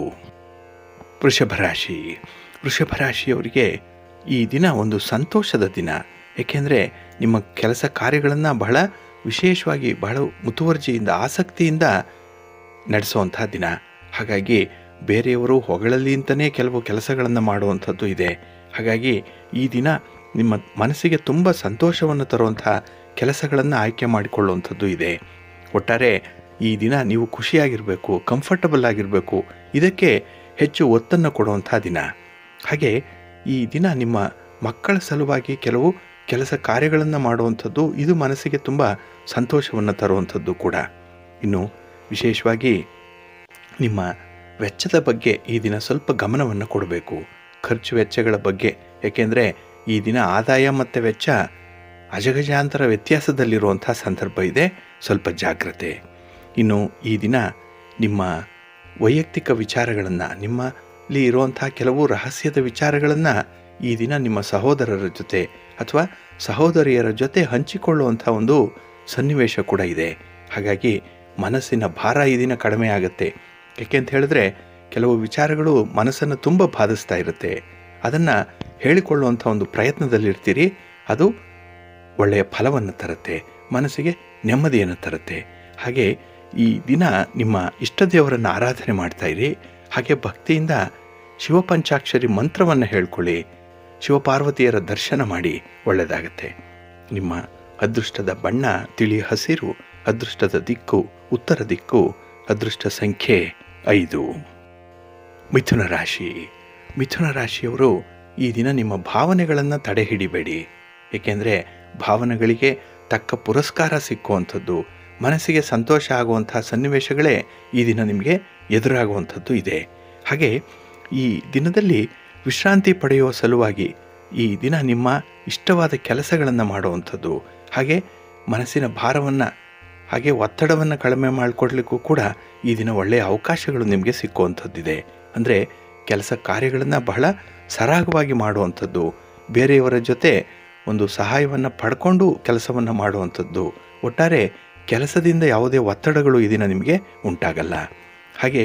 ವೃಷಭ ರಾಶಿ ವೃಷಭ ರಾಶಿಯವರಿಗೆ ಈ ದಿನ ಒಂದು ಸಂತೋಷದ ದಿನ ಏಕೆಂದರೆ ನಿಮ್ಮ ಕೆಲಸ ಕಾರ್ಯಗಳನ್ನು ಬಹಳ ವಿಶೇಷವಾಗಿ ಬಹಳ ಮುತುವರ್ಜಿಯಿಂದ ಆಸಕ್ತಿಯಿಂದ ನಡೆಸುವಂಥ ದಿನ ಹಾಗಾಗಿ ಬೇರೆಯವರು ಹೊಗಳಲ್ಲಿ ಅಂತಲೇ ಕೆಲವು ಕೆಲಸಗಳನ್ನು ಮಾಡುವಂಥದ್ದು ಇದೆ ಹಾಗಾಗಿ ಈ ದಿನ ನಿಮ್ಮ ಮನಸ್ಸಿಗೆ ತುಂಬ ಸಂತೋಷವನ್ನು ತರುವಂಥ ಕೆಲಸಗಳನ್ನು ಆಯ್ಕೆ ಮಾಡಿಕೊಳ್ಳುವಂಥದ್ದು ಇದೆ ಒಟ್ಟಾರೆ ಈ ದಿನ ನೀವು ಖುಷಿಯಾಗಿರಬೇಕು ಕಂಫರ್ಟಬಲ್ ಆಗಿರಬೇಕು ಇದಕ್ಕೆ ಹೆಚ್ಚು ಒತ್ತನ್ನು ಕೊಡುವಂಥ ದಿನ ಹಾಗೆ ಈ ದಿನ ನಿಮ್ಮ ಮಕ್ಕಳ ಸಲುವಾಗಿ ಕೆಲವು ಕೆಲಸ ಕಾರ್ಯಗಳನ್ನು ಮಾಡುವಂಥದ್ದು ಇದು ಮನಸ್ಸಿಗೆ ತುಂಬ ಸಂತೋಷವನ್ನು ತರುವಂಥದ್ದು ಕೂಡ ಇನ್ನು ವಿಶೇಷವಾಗಿ ನಿಮ್ಮ ವೆಚ್ಚದ ಬಗ್ಗೆ ಈ ದಿನ ಸ್ವಲ್ಪ ಗಮನವನ್ನು ಕೊಡಬೇಕು ಖರ್ಚು ವೆಚ್ಚಗಳ ಬಗ್ಗೆ ಏಕೆಂದರೆ ಈ ದಿನ ಆದಾಯ ಮತ್ತು ವೆಚ್ಚ ಅಜಗಜಾಂತರ ವ್ಯತ್ಯಾಸದಲ್ಲಿರುವಂಥ ಸಂದರ್ಭ ಇದೆ ಸ್ವಲ್ಪ ಜಾಗ್ರತೆ ಇನ್ನು ಈ ದಿನ ನಿಮ್ಮ ವೈಯಕ್ತಿಕ ವಿಚಾರಗಳನ್ನು ನಿಮ್ಮಲ್ಲಿ ಇರುವಂಥ ಕೆಲವು ರಹಸ್ಯದ ವಿಚಾರಗಳನ್ನು ಈ ದಿನ ನಿಮ್ಮ ಸಹೋದರರ ಜೊತೆ ಅಥವಾ ಸಹೋದರಿಯರ ಜೊತೆ ಹಂಚಿಕೊಳ್ಳುವಂಥ ಒಂದು ಸನ್ನಿವೇಶ ಕೂಡ ಇದೆ ಹಾಗಾಗಿ ಮನಸ್ಸಿನ ಭಾರ ಈ ದಿನ ಕಡಿಮೆ ಆಗುತ್ತೆ ಯಾಕೆಂತ ಹೇಳಿದ್ರೆ ಕೆಲವು ವಿಚಾರಗಳು ಮನಸ್ಸನ್ನು ತುಂಬ ಬಾಧಿಸ್ತಾ ಇರುತ್ತೆ ಅದನ್ನು ಹೇಳಿಕೊಳ್ಳುವಂಥ ಒಂದು ಪ್ರಯತ್ನದಲ್ಲಿರ್ತೀರಿ ಅದು ಒಳ್ಳೆಯ ಫಲವನ್ನು ತರುತ್ತೆ ಮನಸ್ಸಿಗೆ ನೆಮ್ಮದಿಯನ್ನು ತರುತ್ತೆ ಹಾಗೆ ಈ ದಿನ ನಿಮ್ಮ ಇಷ್ಟ ದೇವರನ್ನು ಆರಾಧನೆ ಮಾಡ್ತಾ ಇರಿ ಹಾಗೆ ಭಕ್ತಿಯಿಂದ ಶಿವಪಂಚಾಕ್ಷರಿ ಮಂತ್ರವನ್ನು ಹೇಳ್ಕೊಳ್ಳಿ ಶಿವಪಾರ್ವತಿಯರ ದರ್ಶನ ಮಾಡಿ ಒಳ್ಳೆಯದಾಗತ್ತೆ ನಿಮ್ಮ ಅದೃಷ್ಟದ ಬಣ್ಣ ತಿಳಿ ಹಸಿರು ಅದೃಷ್ಟದ ದಿಕ್ಕು ಉತ್ತರ ದಿಕ್ಕು ಅದೃಷ್ಟ ಸಂಖ್ಯೆ ಐದು ಮಿಥುನ ರಾಶಿ ಮಿಥುನ ರಾಶಿಯವರು ಈ ದಿನ ನಿಮ್ಮ ಭಾವನೆಗಳನ್ನು ತಡೆ ಹಿಡಿಬೇಡಿ ಏಕೆಂದರೆ ಭಾವನೆಗಳಿಗೆ ತಕ್ಕ ಪುರಸ್ಕಾರ ಸಿಕ್ಕುವಂಥದ್ದು ಮನಸ್ಸಿಗೆ ಸಂತೋಷ ಆಗುವಂಥ ಸನ್ನಿವೇಶಗಳೇ ಈ ದಿನ ನಿಮಗೆ ಎದುರಾಗುವಂಥದ್ದು ಇದೆ ಹಾಗೆ ಈ ದಿನದಲ್ಲಿ ವಿಶ್ರಾಂತಿ ಪಡೆಯುವ ಸಲುವಾಗಿ ಈ ದಿನ ನಿಮ್ಮ ಇಷ್ಟವಾದ ಕೆಲಸಗಳನ್ನು ಮಾಡುವಂಥದ್ದು ಹಾಗೆ ಮನಸ್ಸಿನ ಭಾರವನ್ನು ಹಾಗೆ ಒತ್ತಡವನ್ನು ಕಡಿಮೆ ಮಾಡಿಕೊಡ್ಲಿಕ್ಕೂ ಕೂಡ ಈ ದಿನ ಒಳ್ಳೆಯ ಅವಕಾಶಗಳು ನಿಮಗೆ ಸಿಕ್ಕುವಂಥದ್ದಿದೆ ಅಂದರೆ ಕೆಲಸ ಕಾರ್ಯಗಳನ್ನು ಬಹಳ ಸರಾಗವಾಗಿ ಮಾಡುವಂಥದ್ದು ಬೇರೆಯವರ ಜೊತೆ ಒಂದು ಸಹಾಯವನ್ನು ಪಡ್ಕೊಂಡು ಕೆಲಸವನ್ನು ಮಾಡುವಂಥದ್ದು ಒಟ್ಟಾರೆ ಕೆಲಸದಿಂದ ಯಾವುದೇ ಒತ್ತಡಗಳು ಈ ದಿನ ನಿಮಗೆ ಉಂಟಾಗಲ್ಲ ಹಾಗೆ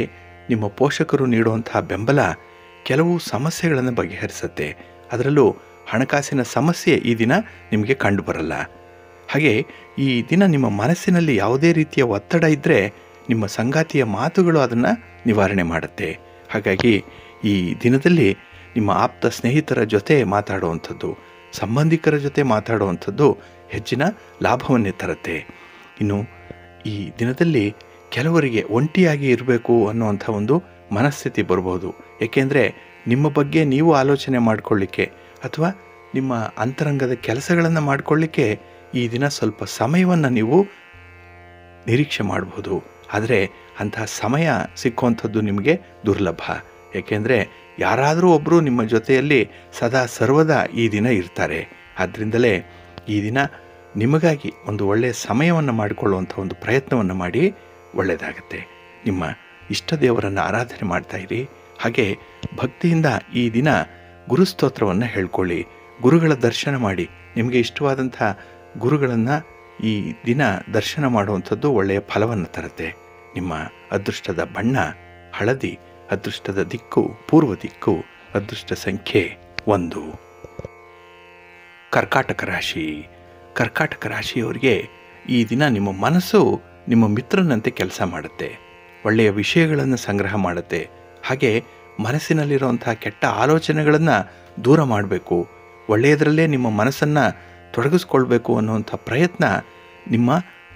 ನಿಮ್ಮ ಪೋಷಕರು ನೀಡುವಂತಹ ಬೆಂಬಲ ಕೆಲವು ಸಮಸ್ಯೆಗಳನ್ನು ಬಗೆಹರಿಸುತ್ತೆ ಅದರಲ್ಲೂ ಹಣಕಾಸಿನ ಸಮಸ್ಯೆ ಈ ದಿನ ನಿಮಗೆ ಕಂಡುಬರಲ್ಲ ಹಾಗೆ ಈ ದಿನ ನಿಮ್ಮ ಮನಸ್ಸಿನಲ್ಲಿ ಯಾವುದೇ ರೀತಿಯ ಒತ್ತಡ ಇದ್ದರೆ ನಿಮ್ಮ ಸಂಗಾತಿಯ ಮಾತುಗಳು ಅದನ್ನು ನಿವಾರಣೆ ಮಾಡುತ್ತೆ ಹಾಗಾಗಿ ಈ ದಿನದಲ್ಲಿ ನಿಮ್ಮ ಆಪ್ತ ಸ್ನೇಹಿತರ ಜೊತೆ ಮಾತಾಡುವಂಥದ್ದು ಸಂಬಂಧಿಕರ ಜೊತೆ ಮಾತಾಡುವಂಥದ್ದು ಹೆಚ್ಚಿನ ಲಾಭವನ್ನೇ ತರುತ್ತೆ ಇನ್ನು ಈ ದಿನದಲ್ಲಿ ಕೆಲವರಿಗೆ ಒಂಟಿಯಾಗಿ ಇರಬೇಕು ಅನ್ನುವಂಥ ಒಂದು ಮನಸ್ಥಿತಿ ಬರ್ಬೋದು ಏಕೆಂದರೆ ನಿಮ್ಮ ಬಗ್ಗೆ ನೀವು ಆಲೋಚನೆ ಮಾಡಿಕೊಳ್ಳಿಕ್ಕೆ ಅಥವಾ ನಿಮ್ಮ ಅಂತರಂಗದ ಕೆಲಸಗಳನ್ನು ಮಾಡಿಕೊಳ್ಳಿಕ್ಕೆ ಈ ದಿನ ಸ್ವಲ್ಪ ಸಮಯವನ್ನು ನೀವು ನಿರೀಕ್ಷೆ ಮಾಡಬಹುದು ಆದರೆ ಅಂತಹ ಸಮಯ ಸಿಕ್ಕುವಂಥದ್ದು ನಿಮಗೆ ದುರ್ಲಭ ಏಕೆಂದರೆ ಯಾರಾದರೂ ಒಬ್ಬರು ನಿಮ್ಮ ಜೊತೆಯಲ್ಲಿ ಸದಾ ಸರ್ವದಾ ಈ ದಿನ ಇರ್ತಾರೆ ಆದ್ದರಿಂದಲೇ ಈ ದಿನ ನಿಮಗಾಗಿ ಒಂದು ಒಳ್ಳೆಯ ಸಮಯವನ್ನು ಮಾಡಿಕೊಳ್ಳುವಂಥ ಒಂದು ಪ್ರಯತ್ನವನ್ನು ಮಾಡಿ ಒಳ್ಳೆಯದಾಗತ್ತೆ ನಿಮ್ಮ ಇಷ್ಟ ದೇವರನ್ನು ಆರಾಧನೆ ಮಾಡ್ತಾ ಇರಿ ಹಾಗೆ ಭಕ್ತಿಯಿಂದ ಈ ದಿನ ಗುರುಸ್ತೋತ್ರವನ್ನು ಹೇಳ್ಕೊಳ್ಳಿ ಗುರುಗಳ ದರ್ಶನ ಮಾಡಿ ನಿಮಗೆ ಇಷ್ಟವಾದಂಥ ಗುರುಗಳನ್ನು ಈ ದಿನ ದರ್ಶನ ಮಾಡುವಂಥದ್ದು ಒಳ್ಳೆಯ ಫಲವನ್ನು ತರುತ್ತೆ ನಿಮ್ಮ ಅದೃಷ್ಟದ ಬಣ್ಣ ಹಳದಿ ಅದೃಷ್ಟದ ದಿಕ್ಕು ಪೂರ್ವ ದಿಕ್ಕು ಅದೃಷ್ಟ ಸಂಖ್ಯೆ ಒಂದು ಕರ್ಕಾಟಕ ರಾಶಿ ಕರ್ಕಾಟಕ ರಾಶಿಯವರಿಗೆ ಈ ದಿನ ನಿಮ್ಮ ಮನಸ್ಸು ನಿಮ್ಮ ಮಿತ್ರನಂತೆ ಕೆಲಸ ಮಾಡುತ್ತೆ ಒಳ್ಳೆಯ ವಿಷಯಗಳನ್ನು ಸಂಗ್ರಹ ಮಾಡುತ್ತೆ ಹಾಗೆ ಮನಸ್ಸಿನಲ್ಲಿರುವಂತಹ ಕೆಟ್ಟ ಆಲೋಚನೆಗಳನ್ನು ದೂರ ಮಾಡಬೇಕು ಒಳ್ಳೆಯದರಲ್ಲೇ ನಿಮ್ಮ ಮನಸ್ಸನ್ನು ತೊಡಗಿಸ್ಕೊಳ್ಬೇಕು ಅನ್ನುವಂಥ ಪ್ರಯತ್ನ ನಿಮ್ಮ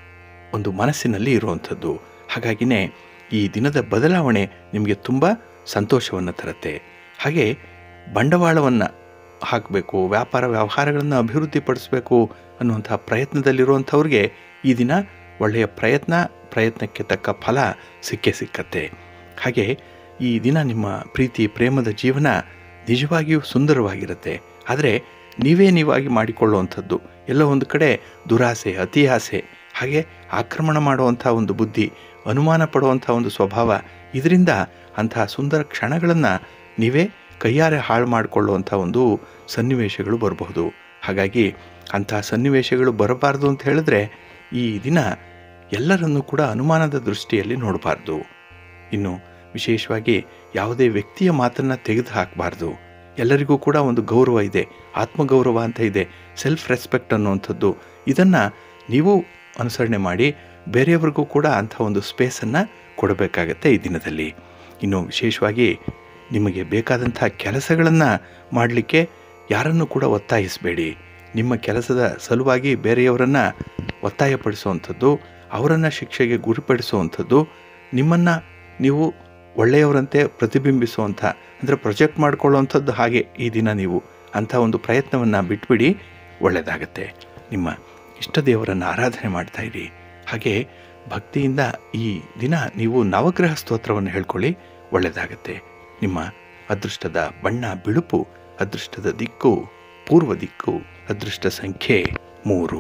ಒಂದು ಮನಸ್ಸಿನಲ್ಲಿ ಇರುವಂಥದ್ದು ಹಾಗಾಗಿನೇ ಈ ದಿನದ ಬದಲಾವಣೆ ನಿಮಗೆ ತುಂಬ ಸಂತೋಷವನ್ನು ತರುತ್ತೆ ಹಾಗೆ ಬಂಡವಾಳವನ್ನು ಹಾಕಬೇಕು ವ್ಯಾಪಾರ ವ್ಯವಹಾರಗಳನ್ನು ಅಭಿವೃದ್ಧಿಪಡಿಸಬೇಕು ಅನ್ನುವಂಥ ಪ್ರಯತ್ನದಲ್ಲಿರುವಂಥವ್ರಿಗೆ ಈ ದಿನ ಒಳ್ಳೆಯ ಪ್ರಯತ್ನ ಪ್ರಯತ್ನಕ್ಕೆ ತಕ್ಕ ಫಲ ಸಿಕ್ಕೇ ಸಿಕ್ಕತ್ತೆ ಹಾಗೆ ಈ ದಿನ ನಿಮ್ಮ ಪ್ರೀತಿ ಪ್ರೇಮದ ಜೀವನ ನಿಜವಾಗಿಯೂ ಸುಂದರವಾಗಿರುತ್ತೆ ಆದರೆ ನೀವೇ ನೀವಾಗಿ ಮಾಡಿಕೊಳ್ಳುವಂಥದ್ದು ಎಲ್ಲೋ ಒಂದು ಕಡೆ ದುರಾಸೆ ಅತಿ ಆಸೆ ಹಾಗೆ ಆಕ್ರಮಣ ಮಾಡುವಂಥ ಒಂದು ಬುದ್ಧಿ ಅನುಮಾನ ಪಡುವಂಥ ಒಂದು ಸ್ವಭಾವ ಇದರಿಂದ ಅಂತಹ ಸುಂದರ ಕ್ಷಣಗಳನ್ನು ನೀವೇ ಕೈಯಾರೆ ಹಾಳು ಮಾಡಿಕೊಳ್ಳುವಂಥ ಒಂದು ಸನ್ನಿವೇಶಗಳು ಬರಬಹುದು ಹಾಗಾಗಿ ಅಂತಹ ಸನ್ನಿವೇಶಗಳು ಬರಬಾರ್ದು ಅಂತ ಹೇಳಿದ್ರೆ ಈ ದಿನ ಎಲ್ಲರನ್ನೂ ಕೂಡ ಅನುಮಾನದ ದೃಷ್ಟಿಯಲ್ಲಿ ನೋಡಬಾರ್ದು ಇನ್ನು ವಿಶೇಷವಾಗಿ ಯಾವುದೇ ವ್ಯಕ್ತಿಯ ಮಾತನ್ನು ತೆಗೆದು ಹಾಕಬಾರ್ದು ಎಲ್ಲರಿಗೂ ಕೂಡ ಒಂದು ಗೌರವ ಇದೆ ಆತ್ಮಗೌರವ ಅಂತ ಇದೆ ಸೆಲ್ಫ್ ರೆಸ್ಪೆಕ್ಟ್ ಅನ್ನುವಂಥದ್ದು ಇದನ್ನು ನೀವು ಅನುಸರಣೆ ಮಾಡಿ ಬೇರೆಯವ್ರಿಗೂ ಕೂಡ ಅಂಥ ಒಂದು ಸ್ಪೇಸನ್ನು ಕೊಡಬೇಕಾಗತ್ತೆ ಈ ದಿನದಲ್ಲಿ ಇನ್ನು ವಿಶೇಷವಾಗಿ ನಿಮಗೆ ಬೇಕಾದಂಥ ಕೆಲಸಗಳನ್ನು ಮಾಡಲಿಕ್ಕೆ ಯಾರನ್ನು ಕೂಡ ಒತ್ತಾಯಿಸಬೇಡಿ ನಿಮ್ಮ ಕೆಲಸದ ಸಲುವಾಗಿ ಬೇರೆಯವರನ್ನು ಒತ್ತಾಯಪಡಿಸುವಂಥದ್ದು ಅವರನ್ನು ಶಿಕ್ಷೆಗೆ ಗುರಿಪಡಿಸುವಂಥದ್ದು ನಿಮ್ಮನ್ನು ನೀವು ಒಳ್ಳೆಯವರಂತೆ ಪ್ರತಿಬಿಂಬಿಸುವಂಥ ಅಂದರೆ ಪ್ರೊಜೆಕ್ಟ್ ಮಾಡಿಕೊಳ್ಳುವಂಥದ್ದು ಹಾಗೆ ಈ ದಿನ ನೀವು ಅಂಥ ಒಂದು ಪ್ರಯತ್ನವನ್ನು ಬಿಟ್ಬಿಡಿ ಒಳ್ಳೆಯದಾಗತ್ತೆ ನಿಮ್ಮ ಇಷ್ಟ ದೇವರನ್ನು ಆರಾಧನೆ ಮಾಡ್ತಾ ಇರಿ ಹಾಗೆ ಭಕ್ತಿಯಿಂದ ಈ ದಿನ ನೀವು ನವಗ್ರಹ ಸ್ತೋತ್ರವನ್ನು ಹೇಳ್ಕೊಳ್ಳಿ ಒಳ್ಳೆಯದಾಗತ್ತೆ ನಿಮ್ಮ ಅದೃಷ್ಟದ ಬಣ್ಣ ಬಿಳುಪು ಅದೃಷ್ಟದ ದಿಕ್ಕು ಪೂರ್ವ ದಿಕ್ಕು ಅದೃಷ್ಟ ಸಂಖ್ಯೆ ಮೂರು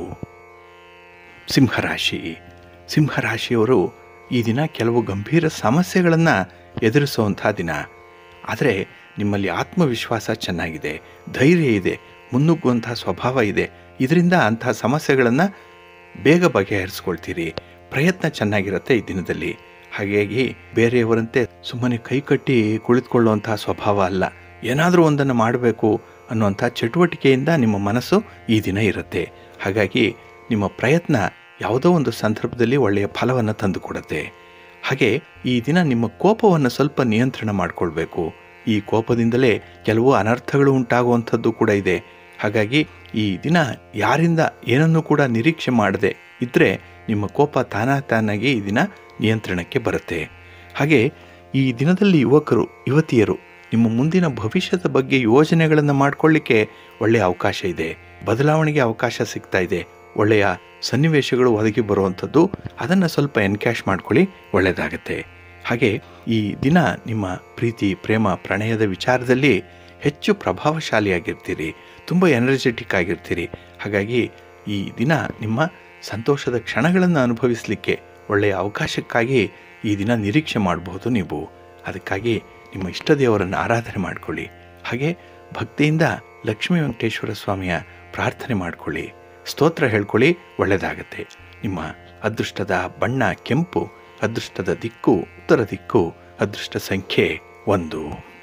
ಸಿಂಹರಾಶಿ ಸಿಂಹರಾಶಿಯವರು ಈ ದಿನ ಕೆಲವು ಗಂಭೀರ ಸಮಸ್ಯೆಗಳನ್ನು ಎದುರಿಸುವಂಥ ದಿನ ಆದರೆ ನಿಮ್ಮಲ್ಲಿ ಆತ್ಮವಿಶ್ವಾಸ ಚೆನ್ನಾಗಿದೆ ಧೈರ್ಯ ಇದೆ ಮುನ್ನುಗ್ಗುವಂತಹ ಸ್ವಭಾವ ಇದೆ ಇದರಿಂದ ಅಂತಹ ಸಮಸ್ಯೆಗಳನ್ನು ಬೇಗ ಬಗೆಹರಿಸ್ಕೊಳ್ತೀರಿ ಪ್ರಯತ್ನ ಚೆನ್ನಾಗಿರುತ್ತೆ ಈ ದಿನದಲ್ಲಿ ಹಾಗಾಗಿ ಬೇರೆಯವರಂತೆ ಸುಮ್ಮನೆ ಕೈಕಟ್ಟಿ ಕುಳಿತುಕೊಳ್ಳುವಂತಹ ಸ್ವಭಾವ ಅಲ್ಲ ಏನಾದರೂ ಒಂದನ್ನು ಮಾಡಬೇಕು ಅನ್ನುವಂಥ ಚಟುವಟಿಕೆಯಿಂದ ನಿಮ್ಮ ಮನಸ್ಸು ಈ ದಿನ ಇರುತ್ತೆ ಹಾಗಾಗಿ ನಿಮ್ಮ ಪ್ರಯತ್ನ ಯಾವುದೋ ಒಂದು ಸಂದರ್ಭದಲ್ಲಿ ಒಳ್ಳೆಯ ಫಲವನ್ನು ತಂದುಕೊಡುತ್ತೆ ಹಾಗೆ ಈ ದಿನ ನಿಮ್ಮ ಕೋಪವನ್ನು ಸ್ವಲ್ಪ ನಿಯಂತ್ರಣ ಮಾಡಿಕೊಳ್ಬೇಕು ಈ ಕೋಪದಿಂದಲೇ ಕೆಲವು ಅನರ್ಥಗಳು ಉಂಟಾಗುವಂಥದ್ದು ಕೂಡ ಇದೆ ಹಾಗಾಗಿ ಈ ದಿನ ಯಾರಿಂದ ಏನನ್ನೂ ಕೂಡ ನಿರೀಕ್ಷೆ ಮಾಡದೆ ಇದ್ದರೆ ನಿಮ್ಮ ಕೋಪ ತಾನಾ ತಾನಾಗಿ ಈ ದಿನ ನಿಯಂತ್ರಣಕ್ಕೆ ಬರುತ್ತೆ ಹಾಗೆ ಈ ದಿನದಲ್ಲಿ ಯುವಕರು ಯುವತಿಯರು ನಿಮ್ಮ ಮುಂದಿನ ಭವಿಷ್ಯದ ಬಗ್ಗೆ ಯೋಜನೆಗಳನ್ನು ಮಾಡಿಕೊಳ್ಳಿಕ್ಕೆ ಒಳ್ಳೆಯ ಅವಕಾಶ ಇದೆ ಬದಲಾವಣೆಗೆ ಅವಕಾಶ ಸಿಗ್ತಾ ಇದೆ ಒಳ್ಳೆಯ ಸನ್ನಿವೇಶಗಳು ಒದಗಿ ಬರುವಂಥದ್ದು ಅದನ್ನು ಸ್ವಲ್ಪ ಎನ್ಕ್ಯಾಶ್ ಮಾಡ್ಕೊಳ್ಳಿ ಒಳ್ಳೆಯದಾಗತ್ತೆ ಹಾಗೆ ಈ ದಿನ ನಿಮ್ಮ ಪ್ರೀತಿ ಪ್ರೇಮ ಪ್ರಣಯದ ವಿಚಾರದಲ್ಲಿ ಹೆಚ್ಚು ಪ್ರಭಾವಶಾಲಿಯಾಗಿರ್ತೀರಿ ತುಂಬ ಎನರ್ಜೆಟಿಕ್ ಆಗಿರ್ತೀರಿ ಹಾಗಾಗಿ ಈ ದಿನ ನಿಮ್ಮ ಸಂತೋಷದ ಕ್ಷಣಗಳನ್ನು ಅನುಭವಿಸಲಿಕ್ಕೆ ಒಳ್ಳೆಯ ಅವಕಾಶಕ್ಕಾಗಿ ಈ ದಿನ ನಿರೀಕ್ಷೆ ಮಾಡಬಹುದು ನೀವು ಅದಕ್ಕಾಗಿ ನಿಮ್ಮ ಇಷ್ಟ ದೇವರನ್ನು ಆರಾಧನೆ ಮಾಡಿಕೊಳ್ಳಿ ಹಾಗೆ ಭಕ್ತಿಯಿಂದ ಲಕ್ಷ್ಮೀ ವೆಂಕಟೇಶ್ವರ ಸ್ವಾಮಿಯ ಪ್ರಾರ್ಥನೆ ಮಾಡಿಕೊಳ್ಳಿ ಸ್ತೋತ್ರ ಹೇಳ್ಕೊಳ್ಳಿ ಒಳ್ಳೆಯದಾಗತ್ತೆ ನಿಮ್ಮ ಅದೃಷ್ಟದ ಬಣ್ಣ ಕೆಂಪು ಅದೃಷ್ಟದ ದಿಕ್ಕು ಉತ್ತರ ದಿಕ್ಕು ಅದೃಷ್ಟ ಸಂಖ್ಯೆ ಒಂದು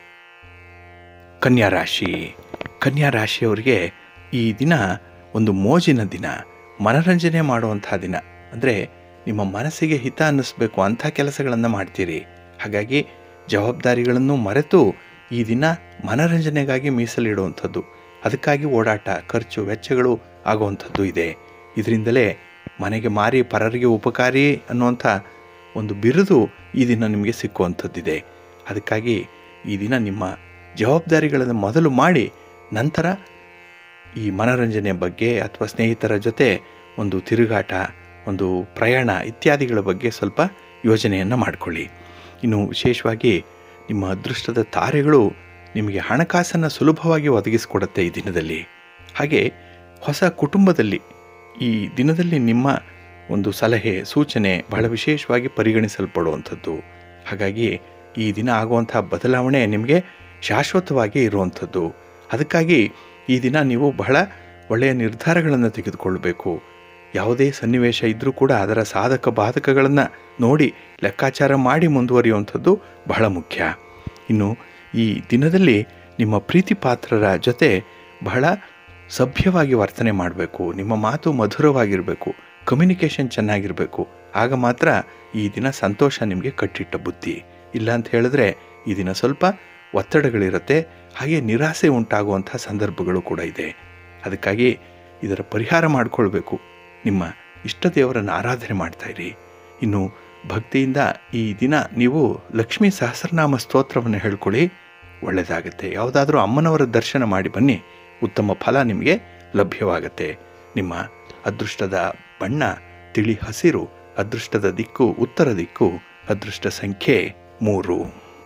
ಕನ್ಯಾ ರಾಶಿ ಕನ್ಯಾ ರಾಶಿಯವರಿಗೆ ಈ ದಿನ ಒಂದು ಮೋಜಿನ ದಿನ ಮನರಂಜನೆ ಮಾಡುವಂತಹ ದಿನ ಅಂದರೆ ನಿಮ್ಮ ಮನಸ್ಸಿಗೆ ಹಿತ ಅನ್ನಿಸ್ಬೇಕು ಅಂಥ ಕೆಲಸಗಳನ್ನು ಮಾಡ್ತೀರಿ ಹಾಗಾಗಿ ಜವಾಬ್ದಾರಿಗಳನ್ನು ಮರೆತು ಈ ದಿನ ಮನರಂಜನೆಗಾಗಿ ಮೀಸಲಿಡುವಂಥದ್ದು ಅದಕ್ಕಾಗಿ ಓಡಾಟ ಖರ್ಚು ವೆಚ್ಚಗಳು ಆಗುವಂಥದ್ದು ಇದೆ ಇದರಿಂದಲೇ ಮನೆಗೆ ಮಾರಿ ಪರರಿಗೆ ಉಪಕಾರಿ ಅನ್ನುವಂಥ ಒಂದು ಬಿರುದು ಈ ದಿನ ನಿಮಗೆ ಸಿಕ್ಕುವಂಥದ್ದಿದೆ ಅದಕ್ಕಾಗಿ ಈ ದಿನ ನಿಮ್ಮ ಜವಾಬ್ದಾರಿಗಳನ್ನು ಮೊದಲು ಮಾಡಿ ನಂತರ ಈ ಮನರಂಜನೆ ಬಗ್ಗೆ ಅಥವಾ ಸ್ನೇಹಿತರ ಜೊತೆ ಒಂದು ತಿರುಗಾಟ ಒಂದು ಪ್ರಯಾಣ ಇತ್ಯಾದಿಗಳ ಬಗ್ಗೆ ಸ್ವಲ್ಪ ಯೋಜನೆಯನ್ನು ಮಾಡಿಕೊಳ್ಳಿ ಇನ್ನು ವಿಶೇಷವಾಗಿ ನಿಮ್ಮ ಅದೃಷ್ಟದ ತಾರೆಗಳು ನಿಮಗೆ ಹಣಕಾಸನ್ನು ಸುಲಭವಾಗಿ ಒದಗಿಸಿಕೊಡುತ್ತೆ ಈ ದಿನದಲ್ಲಿ ಹಾಗೆ ಹೊಸ ಕುಟುಂಬದಲ್ಲಿ ಈ ದಿನದಲ್ಲಿ ನಿಮ್ಮ ಒಂದು ಸಲಹೆ ಸೂಚನೆ ಬಹಳ ವಿಶೇಷವಾಗಿ ಪರಿಗಣಿಸಲ್ಪಡುವಂಥದ್ದು ಹಾಗಾಗಿ ಈ ದಿನ ಆಗುವಂಥ ಬದಲಾವಣೆ ನಿಮಗೆ ಶಾಶ್ವತವಾಗಿ ಇರುವಂಥದ್ದು ಅದಕ್ಕಾಗಿ ಈ ದಿನ ನೀವು ಬಹಳ ಒಳ್ಳೆಯ ನಿರ್ಧಾರಗಳನ್ನು ತೆಗೆದುಕೊಳ್ಳಬೇಕು ಯಾವುದೇ ಸನ್ನಿವೇಶ ಇದ್ದರೂ ಕೂಡ ಅದರ ಸಾಧಕ ಬಾಧಕಗಳನ್ನು ನೋಡಿ ಲೆಕ್ಕಾಚಾರ ಮಾಡಿ ಮುಂದುವರಿಯುವಂಥದ್ದು ಬಹಳ ಮುಖ್ಯ ಇನ್ನು ಈ ದಿನದಲ್ಲಿ ನಿಮ್ಮ ಪ್ರೀತಿ ಪಾತ್ರರ ಜೊತೆ ಬಹಳ ಸಭ್ಯವಾಗಿ ವರ್ತನೆ ಮಾಡಬೇಕು ನಿಮ್ಮ ಮಾತು ಮಧುರವಾಗಿರಬೇಕು ಕಮ್ಯುನಿಕೇಷನ್ ಚೆನ್ನಾಗಿರಬೇಕು ಆಗ ಮಾತ್ರ ಈ ದಿನ ಸಂತೋಷ ನಿಮಗೆ ಕಟ್ಟಿಟ್ಟ ಬುದ್ಧಿ ಇಲ್ಲ ಅಂತ ಹೇಳಿದ್ರೆ ಈ ದಿನ ಸ್ವಲ್ಪ ಒತ್ತಡಗಳಿರುತ್ತೆ ಹಾಗೆ ನಿರಾಸೆ ಉಂಟಾಗುವಂಥ ಸಂದರ್ಭಗಳು ಕೂಡ ಇದೆ ಅದಕ್ಕಾಗಿ ಇದರ ಪರಿಹಾರ ಮಾಡಿಕೊಳ್ಬೇಕು ನಿಮ್ಮ ಇಷ್ಟ ದೇವರನ್ನು ಆರಾಧನೆ ಮಾಡ್ತಾ ಇರಿ ಇನ್ನು ಭಕ್ತಿಯಿಂದ ಈ ದಿನ ನೀವು ಲಕ್ಷ್ಮೀ ಸಹಸ್ರನಾಮ ಸ್ತೋತ್ರವನ್ನು ಹೇಳ್ಕೊಳ್ಳಿ ಒಳ್ಳೆಯದಾಗತ್ತೆ ಯಾವುದಾದ್ರೂ ಅಮ್ಮನವರ ದರ್ಶನ ಮಾಡಿ ಬನ್ನಿ ಉತ್ತಮ ಫಲ ನಿಮಗೆ ಲಭ್ಯವಾಗತ್ತೆ ನಿಮ್ಮ ಅದೃಷ್ಟದ ಬಣ್ಣ ತಿಳಿ ಹಸಿರು ಅದೃಷ್ಟದ ದಿಕ್ಕು ಉತ್ತರ ದಿಕ್ಕು ಅದೃಷ್ಟ ಸಂಖ್ಯೆ ಮೂರು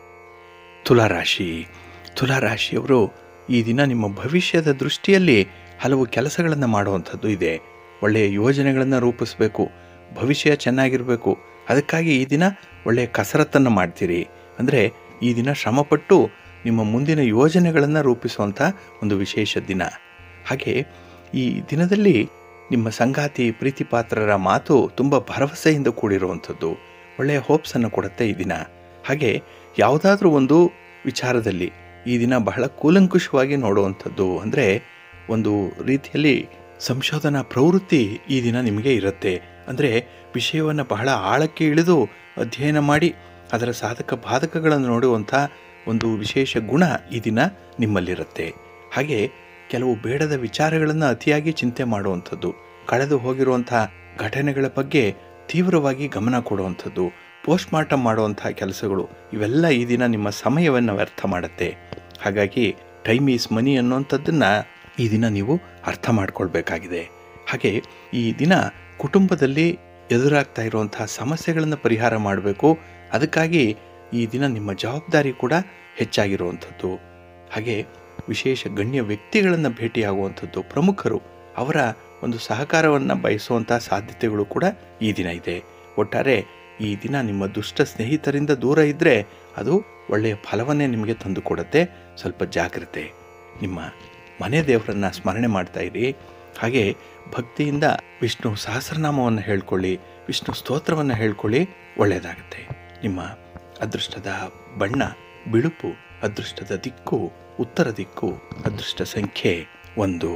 ತುಲಾರಾಶಿ ತುಲಾರಾಶಿಯವರು ಈ ದಿನ ನಿಮ್ಮ ಭವಿಷ್ಯದ ದೃಷ್ಟಿಯಲ್ಲಿ ಹಲವು ಕೆಲಸಗಳನ್ನು ಮಾಡುವಂಥದ್ದು ಇದೆ ಒಳ್ಳೆಯ ಯೋಜನೆಗಳನ್ನು ರೂಪಿಸಬೇಕು ಭವಿಷ್ಯ ಚೆನ್ನಾಗಿರಬೇಕು ಅದಕ್ಕಾಗಿ ಈ ದಿನ ಒಳ್ಳೆಯ ಕಸರತ್ತನ್ನು ಮಾಡ್ತೀರಿ ಅಂದರೆ ಈ ದಿನ ಶ್ರಮಪಟ್ಟು ನಿಮ್ಮ ಮುಂದಿನ ಯೋಜನೆಗಳನ್ನು ರೂಪಿಸುವಂಥ ಒಂದು ವಿಶೇಷ ದಿನ ಹಾಗೆ ಈ ದಿನದಲ್ಲಿ ನಿಮ್ಮ ಸಂಗಾತಿ ಪ್ರೀತಿಪಾತ್ರರ ಮಾತು ತುಂಬ ಭರವಸೆಯಿಂದ ಕೂಡಿರುವಂಥದ್ದು ಒಳ್ಳೆಯ ಹೋಪ್ಸನ್ನು ಕೊಡುತ್ತೆ ಈ ದಿನ ಹಾಗೆ ಯಾವುದಾದ್ರೂ ಒಂದು ವಿಚಾರದಲ್ಲಿ ಈ ದಿನ ಬಹಳ ಕೂಲಂಕುಷವಾಗಿ ನೋಡುವಂಥದ್ದು ಅಂದರೆ ಒಂದು ರೀತಿಯಲ್ಲಿ ಸಂಶೋಧನಾ ಪ್ರವೃತ್ತಿ ಈ ದಿನ ನಿಮಗೆ ಇರುತ್ತೆ ಅಂದರೆ ವಿಷಯವನ್ನು ಬಹಳ ಆಳಕ್ಕೆ ಇಳಿದು ಅಧ್ಯಯನ ಮಾಡಿ ಅದರ ಸಾಧಕ ಬಾಧಕಗಳನ್ನು ನೋಡುವಂಥ ಒಂದು ವಿಶೇಷ ಗುಣ ಈ ದಿನ ನಿಮ್ಮಲ್ಲಿರುತ್ತೆ ಹಾಗೆ ಕೆಲವು ಬೇಡದ ವಿಚಾರಗಳನ್ನು ಅತಿಯಾಗಿ ಚಿಂತೆ ಮಾಡುವಂಥದ್ದು ಕಳೆದು ಹೋಗಿರುವಂಥ ಘಟನೆಗಳ ಬಗ್ಗೆ ತೀವ್ರವಾಗಿ ಗಮನ ಕೊಡುವಂಥದ್ದು ಪೋಸ್ಟ್ ಮಾರ್ಟಮ್ ಮಾಡುವಂಥ ಕೆಲಸಗಳು ಇವೆಲ್ಲ ಈ ದಿನ ನಿಮ್ಮ ಸಮಯವನ್ನು ವ್ಯರ್ಥ ಮಾಡುತ್ತೆ ಹಾಗಾಗಿ ಟೈಮ್ ಈಸ್ ಮನಿ ಅನ್ನುವಂಥದ್ದನ್ನು ಈ ದಿನ ನೀವು ಅರ್ಥ ಮಾಡ್ಕೊಳ್ಬೇಕಾಗಿದೆ ಹಾಗೆ ಈ ದಿನ ಕುಟುಂಬದಲ್ಲಿ ಎದುರಾಗ್ತಾ ಇರುವಂತಹ ಸಮಸ್ಯೆಗಳನ್ನು ಪರಿಹಾರ ಮಾಡಬೇಕು ಅದಕ್ಕಾಗಿ ಈ ದಿನ ನಿಮ್ಮ ಜವಾಬ್ದಾರಿ ಕೂಡ ಹೆಚ್ಚಾಗಿರುವಂಥದ್ದು ಹಾಗೆ ವಿಶೇಷ ಗಣ್ಯ ವ್ಯಕ್ತಿಗಳನ್ನು ಭೇಟಿಯಾಗುವಂಥದ್ದು ಪ್ರಮುಖರು ಅವರ ಒಂದು ಸಹಕಾರವನ್ನು ಬಯಸುವಂಥ ಸಾಧ್ಯತೆಗಳು ಕೂಡ ಈ ದಿನ ಇದೆ ಒಟ್ಟಾರೆ ಈ ದಿನ ನಿಮ್ಮ ದುಷ್ಟ ಸ್ನೇಹಿತರಿಂದ ದೂರ ಇದ್ದರೆ ಅದು ಒಳ್ಳೆಯ ಫಲವನ್ನೇ ನಿಮಗೆ ತಂದುಕೊಡುತ್ತೆ ಸ್ವಲ್ಪ ಜಾಗ್ರತೆ ನಿಮ್ಮ ಮನೆ ದೇವರನ್ನು ಸ್ಮರಣೆ ಮಾಡ್ತಾ ಇರಿ ಹಾಗೆ ಭಕ್ತಿಯಿಂದ ವಿಷ್ಣು ಸಹಸ್ರನಾಮವನ್ನು ಹೇಳ್ಕೊಳ್ಳಿ ವಿಷ್ಣು ಸ್ತೋತ್ರವನ್ನು ಹೇಳ್ಕೊಳ್ಳಿ ಒಳ್ಳೆಯದಾಗುತ್ತೆ ನಿಮ್ಮ ಅದೃಷ್ಟದ ಬಣ್ಣ ಬಿಳುಪು ಅದೃಷ್ಟದ ದಿಕ್ಕು ಉತ್ತರ ದಿಕ್ಕು ಅದೃಷ್ಟ ಸಂಖ್ಯೆ ಒಂದು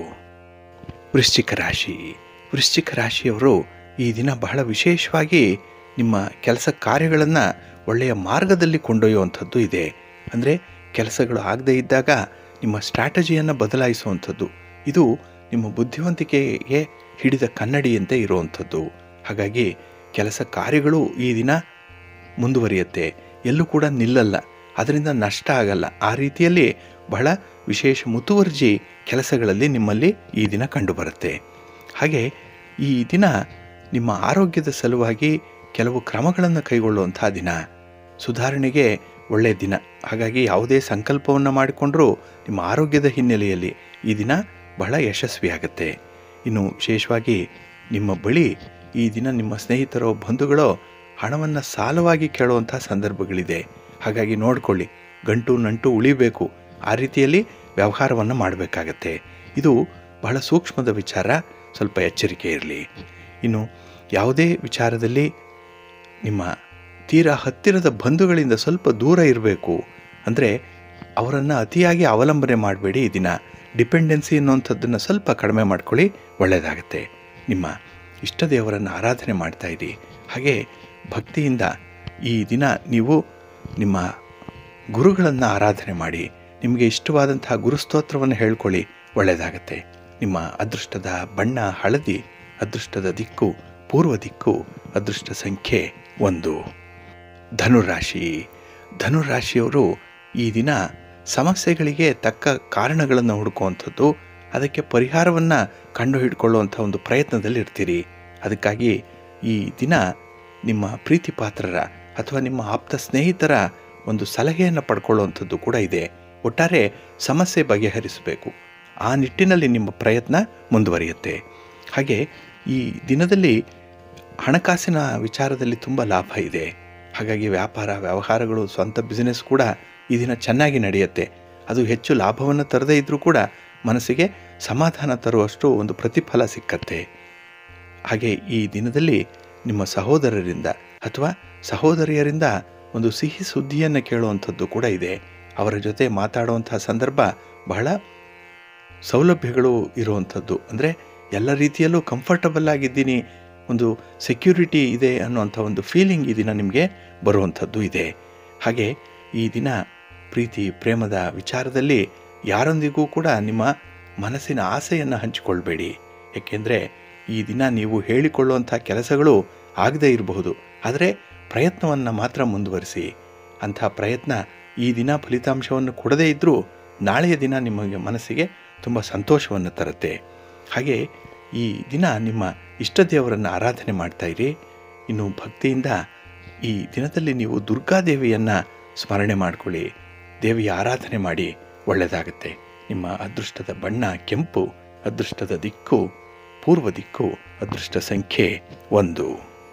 ವೃಶ್ಚಿಕ ರಾಶಿ ವೃಶ್ಚಿಕ ರಾಶಿಯವರು ಈ ದಿನ ಬಹಳ ವಿಶೇಷವಾಗಿ ನಿಮ್ಮ ಕೆಲಸ ಕಾರ್ಯಗಳನ್ನು ಒಳ್ಳೆಯ ಮಾರ್ಗದಲ್ಲಿ ಕೊಂಡೊಯ್ಯುವಂಥದ್ದು ಇದೆ ಅಂದರೆ ಕೆಲಸಗಳು ಆಗದೇ ಇದ್ದಾಗ ನಿಮ್ಮ ಸ್ಟ್ರಾಟಜಿಯನ್ನು ಬದಲಾಯಿಸುವಂಥದ್ದು ಇದು ನಿಮ್ಮ ಬುದ್ಧಿವಂತಿಕೆಗೆ ಹಿಡಿದ ಕನ್ನಡಿಯಂತೆ ಇರುವಂಥದ್ದು ಹಾಗಾಗಿ ಕೆಲಸ ಕಾರ್ಯಗಳು ಈ ದಿನ ಮುಂದುವರಿಯುತ್ತೆ ಎಲ್ಲೂ ಕೂಡ ನಿಲ್ಲಲ್ಲ ಅದರಿಂದ ನಷ್ಟ ಆಗಲ್ಲ ಆ ರೀತಿಯಲ್ಲಿ ಬಹಳ ವಿಶೇಷ ಮುತುವರ್ಜಿ ಕೆಲಸಗಳಲ್ಲಿ ನಿಮ್ಮಲ್ಲಿ ಈ ದಿನ ಕಂಡುಬರುತ್ತೆ ಹಾಗೆ ಈ ದಿನ ನಿಮ್ಮ ಆರೋಗ್ಯದ ಸಲುವಾಗಿ ಕೆಲವು ಕ್ರಮಗಳನ್ನು ಕೈಗೊಳ್ಳುವಂಥ ದಿನ ಸುಧಾರಣೆಗೆ ಒಳ್ಳೆಯ ದಿನ ಹಾಗಾಗಿ ಯಾವುದೇ ಸಂಕಲ್ಪವನ್ನು ಮಾಡಿಕೊಂಡರೂ ನಿಮ್ಮ ಆರೋಗ್ಯದ ಹಿನ್ನೆಲೆಯಲ್ಲಿ ಈ ದಿನ ಬಹಳ ಯಶಸ್ವಿಯಾಗುತ್ತೆ ಇನ್ನು ವಿಶೇಷವಾಗಿ ನಿಮ್ಮ ಬಳಿ ಈ ದಿನ ನಿಮ್ಮ ಸ್ನೇಹಿತರೋ ಬಂಧುಗಳೋ ಹಣವನ್ನು ಸಾಲವಾಗಿ ಕೇಳುವಂಥ ಸಂದರ್ಭಗಳಿದೆ ಹಾಗಾಗಿ ನೋಡಿಕೊಳ್ಳಿ ಗಂಟು ನಂಟು ಉಳಿಬೇಕು ಆ ರೀತಿಯಲ್ಲಿ ವ್ಯವಹಾರವನ್ನು ಮಾಡಬೇಕಾಗತ್ತೆ ಇದು ಬಹಳ ಸೂಕ್ಷ್ಮದ ವಿಚಾರ ಸ್ವಲ್ಪ ಎಚ್ಚರಿಕೆ ಇರಲಿ ಇನ್ನು ಯಾವುದೇ ವಿಚಾರದಲ್ಲಿ ನಿಮ್ಮ ತೀರಾ ಹತ್ತಿರದ ಬಂಧುಗಳಿಂದ ಸ್ವಲ್ಪ ದೂರ ಇರಬೇಕು ಅಂದರೆ ಅವರನ್ನು ಅತಿಯಾಗಿ ಅವಲಂಬನೆ ಮಾಡಬೇಡಿ ಈ ದಿನ ಡಿಪೆಂಡೆನ್ಸಿ ಅನ್ನುವಂಥದ್ದನ್ನು ಸ್ವಲ್ಪ ಕಡಿಮೆ ಮಾಡ್ಕೊಳ್ಳಿ ಒಳ್ಳೆಯದಾಗುತ್ತೆ ನಿಮ್ಮ ಇಷ್ಟ ದೇವರನ್ನು ಆರಾಧನೆ ಮಾಡ್ತಾ ಇರಿ ಹಾಗೆ ಭಕ್ತಿಯಿಂದ ಈ ದಿನ ನೀವು ನಿಮ್ಮ ಗುರುಗಳನ್ನು ಆರಾಧನೆ ಮಾಡಿ ನಿಮಗೆ ಇಷ್ಟವಾದಂತಹ ಗುರುಸ್ತೋತ್ರವನ್ನು ಹೇಳ್ಕೊಳ್ಳಿ ಒಳ್ಳೆಯದಾಗತ್ತೆ ನಿಮ್ಮ ಅದೃಷ್ಟದ ಬಣ್ಣ ಹಳದಿ ಅದೃಷ್ಟದ ದಿಕ್ಕು ಪೂರ್ವ ದಿಕ್ಕು ಅದೃಷ್ಟ ಸಂಖ್ಯೆ ಒಂದು ಧನುರಾಶಿ ಧನುರಾಶಿಯವರು ಈ ದಿನ ಸಮಸ್ಯೆಗಳಿಗೆ ತಕ್ಕ ಕಾರಣಗಳನ್ನು ಹುಡುಕುವಂಥದ್ದು ಅದಕ್ಕೆ ಪರಿಹಾರವನ್ನು ಕಂಡು ಹಿಡ್ಕೊಳ್ಳುವಂಥ ಒಂದು ಪ್ರಯತ್ನದಲ್ಲಿ ಇರ್ತೀರಿ ಅದಕ್ಕಾಗಿ ಈ ದಿನ ನಿಮ್ಮ ಪ್ರೀತಿ ಪಾತ್ರರ ಅಥವಾ ನಿಮ್ಮ ಆಪ್ತ ಸ್ನೇಹಿತರ ಒಂದು ಸಲಹೆಯನ್ನು ಪಡ್ಕೊಳ್ಳುವಂಥದ್ದು ಕೂಡ ಇದೆ ಒಟ್ಟಾರೆ ಸಮಸ್ಯೆ ಬಗೆಹರಿಸಬೇಕು ಆ ನಿಟ್ಟಿನಲ್ಲಿ ನಿಮ್ಮ ಪ್ರಯತ್ನ ಮುಂದುವರಿಯುತ್ತೆ ಹಾಗೆ ಈ ದಿನದಲ್ಲಿ ಹಣಕಾಸಿನ ವಿಚಾರದಲ್ಲಿ ತುಂಬ ಲಾಭ ಇದೆ ಹಾಗಾಗಿ ವ್ಯಾಪಾರ ವ್ಯವಹಾರಗಳು ಸ್ವಂತ ಬಿಸಿನೆಸ್ ಕೂಡ ಈ ದಿನ ಚೆನ್ನಾಗಿ ನಡೆಯುತ್ತೆ ಅದು ಹೆಚ್ಚು ಲಾಭವನ್ನು ತರದೇ ಇದ್ದರೂ ಕೂಡ ಮನಸ್ಸಿಗೆ ಸಮಾಧಾನ ತರುವಷ್ಟು ಒಂದು ಪ್ರತಿಫಲ ಸಿಕ್ಕತ್ತೆ ಹಾಗೆ ಈ ದಿನದಲ್ಲಿ ನಿಮ್ಮ ಸಹೋದರರಿಂದ ಅಥವಾ ಸಹೋದರಿಯರಿಂದ ಒಂದು ಸಿಹಿ ಸುದ್ದಿಯನ್ನು ಕೇಳುವಂಥದ್ದು ಕೂಡ ಇದೆ ಅವರ ಜೊತೆ ಮಾತಾಡುವಂತಹ ಸಂದರ್ಭ ಬಹಳ ಸೌಲಭ್ಯಗಳು ಇರುವಂಥದ್ದು ಅಂದರೆ ಎಲ್ಲ ರೀತಿಯಲ್ಲೂ ಕಂಫರ್ಟಬಲ್ ಆಗಿದ್ದೀನಿ ಒಂದು ಸೆಕ್ಯೂರಿಟಿ ಇದೆ ಅನ್ನುವಂಥ ಒಂದು ಫೀಲಿಂಗ್ ಈ ದಿನ ನಿಮಗೆ ಬರುವಂಥದ್ದು ಇದೆ ಹಾಗೆ ಈ ದಿನ ಪ್ರೀತಿ ಪ್ರೇಮದ ವಿಚಾರದಲ್ಲಿ ಯಾರೊಂದಿಗೂ ಕೂಡ ನಿಮ್ಮ ಮನಸ್ಸಿನ ಆಸೆಯನ್ನು ಹಂಚಿಕೊಳ್ಬೇಡಿ ಏಕೆಂದರೆ ಈ ದಿನ ನೀವು ಹೇಳಿಕೊಳ್ಳುವಂಥ ಕೆಲಸಗಳು ಆಗದೇ ಇರಬಹುದು ಆದರೆ ಪ್ರಯತ್ನವನ್ನು ಮಾತ್ರ ಮುಂದುವರಿಸಿ ಅಂಥ ಪ್ರಯತ್ನ ಈ ದಿನ ಫಲಿತಾಂಶವನ್ನು ಕೊಡದೇ ಇದ್ದರೂ ನಾಳೆಯ ದಿನ ನಿಮಗೆ ಮನಸ್ಸಿಗೆ ತುಂಬ ಸಂತೋಷವನ್ನು ತರುತ್ತೆ ಹಾಗೆ ಈ ದಿನ ನಿಮ್ಮ ಇಷ್ಟ ದೇವರನ್ನು ಆರಾಧನೆ ಮಾಡ್ತಾ ಇರಿ ಇನ್ನು ಭಕ್ತಿಯಿಂದ ಈ ದಿನದಲ್ಲಿ ನೀವು ದುರ್ಗಾದೇವಿಯನ್ನು ಸ್ಮರಣೆ ಮಾಡಿಕೊಳ್ಳಿ ದೇವಿಯ ಆರಾಧನೆ ಮಾಡಿ ಒಳ್ಳೆಯದಾಗುತ್ತೆ ನಿಮ್ಮ ಅದೃಷ್ಟದ ಬಣ್ಣ ಕೆಂಪು ಅದೃಷ್ಟದ ದಿಕ್ಕು ಪೂರ್ವ ದಿಕ್ಕು ಅದೃಷ್ಟ ಸಂಖ್ಯೆ ಒಂದು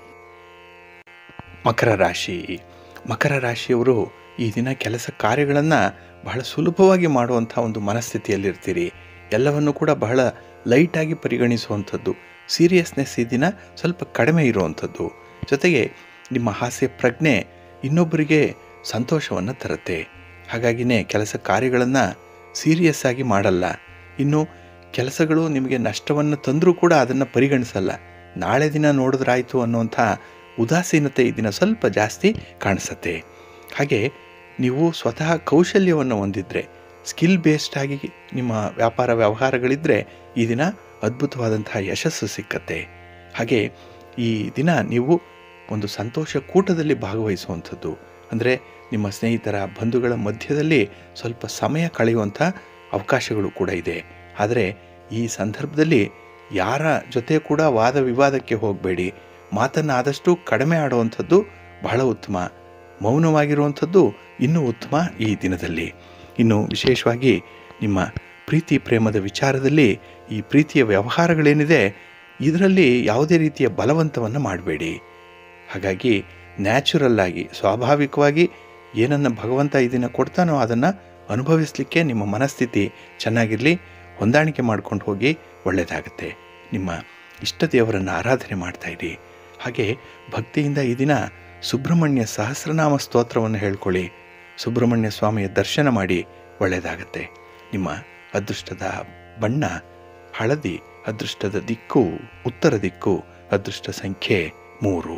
ಮಕರ ರಾಶಿ ಮಕರ ರಾಶಿಯವರು ಈ ದಿನ ಕೆಲಸ ಕಾರ್ಯಗಳನ್ನು ಬಹಳ ಸುಲಭವಾಗಿ ಮಾಡುವಂಥ ಒಂದು ಮನಸ್ಥಿತಿಯಲ್ಲಿರ್ತೀರಿ ಎಲ್ಲವನ್ನು ಕೂಡ ಬಹಳ ಲೈಟಾಗಿ ಪರಿಗಣಿಸುವಂಥದ್ದು ಸೀರಿಯಸ್ನೆಸ್ ಈ ದಿನ ಸ್ವಲ್ಪ ಕಡಿಮೆ ಇರುವಂಥದ್ದು ಜೊತೆಗೆ ನಿಮ್ಮ ಹಾಸ್ಯ ಪ್ರಜ್ಞೆ ಇನ್ನೊಬ್ಬರಿಗೆ ಸಂತೋಷವನ್ನು ತರುತ್ತೆ ಹಾಗಾಗಿನೇ ಕೆಲಸ ಕಾರ್ಯಗಳನ್ನು ಸೀರಿಯಸ್ ಆಗಿ ಮಾಡಲ್ಲ ಇನ್ನು ಕೆಲಸಗಳು ನಿಮಗೆ ನಷ್ಟವನ್ನು ತಂದರೂ ಕೂಡ ಅದನ್ನು ಪರಿಗಣಿಸಲ್ಲ ನಾಳೆ ದಿನ ನೋಡಿದ್ರಾಯ್ತು ಅನ್ನುವಂಥ ಉದಾಸೀನತೆ ಈ ದಿನ ಸ್ವಲ್ಪ ಜಾಸ್ತಿ ಕಾಣಿಸುತ್ತೆ ಹಾಗೆ ನೀವು ಸ್ವತಃ ಕೌಶಲ್ಯವನ್ನು ಹೊಂದಿದ್ರೆ ಸ್ಕಿಲ್ ಬೇಸ್ಡ್ ಆಗಿ ನಿಮ್ಮ ವ್ಯಾಪಾರ ವ್ಯವಹಾರಗಳಿದ್ದರೆ ಈ ದಿನ ಅದ್ಭುತವಾದಂತಹ ಯಶಸ್ಸು ಸಿಕ್ಕತ್ತೆ ಹಾಗೆ ಈ ದಿನ ನೀವು ಒಂದು ಸಂತೋಷ ಕೂಟದಲ್ಲಿ ಭಾಗವಹಿಸುವಂಥದ್ದು ಅಂದರೆ ನಿಮ್ಮ ಸ್ನೇಹಿತರ ಬಂಧುಗಳ ಮಧ್ಯದಲ್ಲಿ ಸ್ವಲ್ಪ ಸಮಯ ಕಳೆಯುವಂಥ ಅವಕಾಶಗಳು ಕೂಡ ಇದೆ ಆದರೆ ಈ ಸಂದರ್ಭದಲ್ಲಿ ಯಾರ ಜೊತೆ ಕೂಡ ವಾದ ವಿವಾದಕ್ಕೆ ಹೋಗಬೇಡಿ ಮಾತನ್ನು ಆದಷ್ಟು ಕಡಿಮೆ ಆಡುವಂಥದ್ದು ಬಹಳ ಉತ್ತಮ ಮೌನವಾಗಿರುವಂಥದ್ದು ಇನ್ನೂ ಉತ್ತಮ ಈ ದಿನದಲ್ಲಿ ಇನ್ನು ವಿಶೇಷವಾಗಿ ನಿಮ್ಮ ಪ್ರೀತಿ ಪ್ರೇಮದ ವಿಚಾರದಲ್ಲಿ ಈ ಪ್ರೀತಿಯ ವ್ಯವಹಾರಗಳೇನಿದೆ ಇದರಲ್ಲಿ ಯಾವುದೇ ರೀತಿಯ ಬಲವಂತವನ್ನು ಮಾಡಬೇಡಿ ಹಾಗಾಗಿ ನ್ಯಾಚುರಲ್ ಆಗಿ ಸ್ವಾಭಾವಿಕವಾಗಿ ಏನನ್ನು ಭಗವಂತ ಇದನ್ನು ಕೊಡ್ತಾನೋ ಅದನ್ನು ಅನುಭವಿಸಲಿಕ್ಕೆ ನಿಮ್ಮ ಮನಸ್ಥಿತಿ ಚೆನ್ನಾಗಿರಲಿ ಹೊಂದಾಣಿಕೆ ಮಾಡ್ಕೊಂಡು ಹೋಗಿ ಒಳ್ಳೆಯದಾಗುತ್ತೆ ನಿಮ್ಮ ಇಷ್ಟ ದೇವರನ್ನು ಆರಾಧನೆ ಮಾಡ್ತಾ ಇರಿ ಹಾಗೆ ಭಕ್ತಿಯಿಂದ ಈ ದಿನ ಸುಬ್ರಹ್ಮಣ್ಯ ಸಹಸ್ರನಾಮ ಸ್ತೋತ್ರವನ್ನು ಹೇಳ್ಕೊಳ್ಳಿ ಸುಬ್ರಹ್ಮಣ್ಯ ಸ್ವಾಮಿಯ ದರ್ಶನ ಮಾಡಿ ಒಳ್ಳೆಯದಾಗತ್ತೆ ನಿಮ್ಮ ಅದೃಷ್ಟದ ಬಣ್ಣ ಹಳದಿ ಅದೃಷ್ಟದ ದಿಕ್ಕು ಉತ್ತರ ದಿಕ್ಕು ಅದೃಷ್ಟ ಸಂಖ್ಯೆ ಮೂರು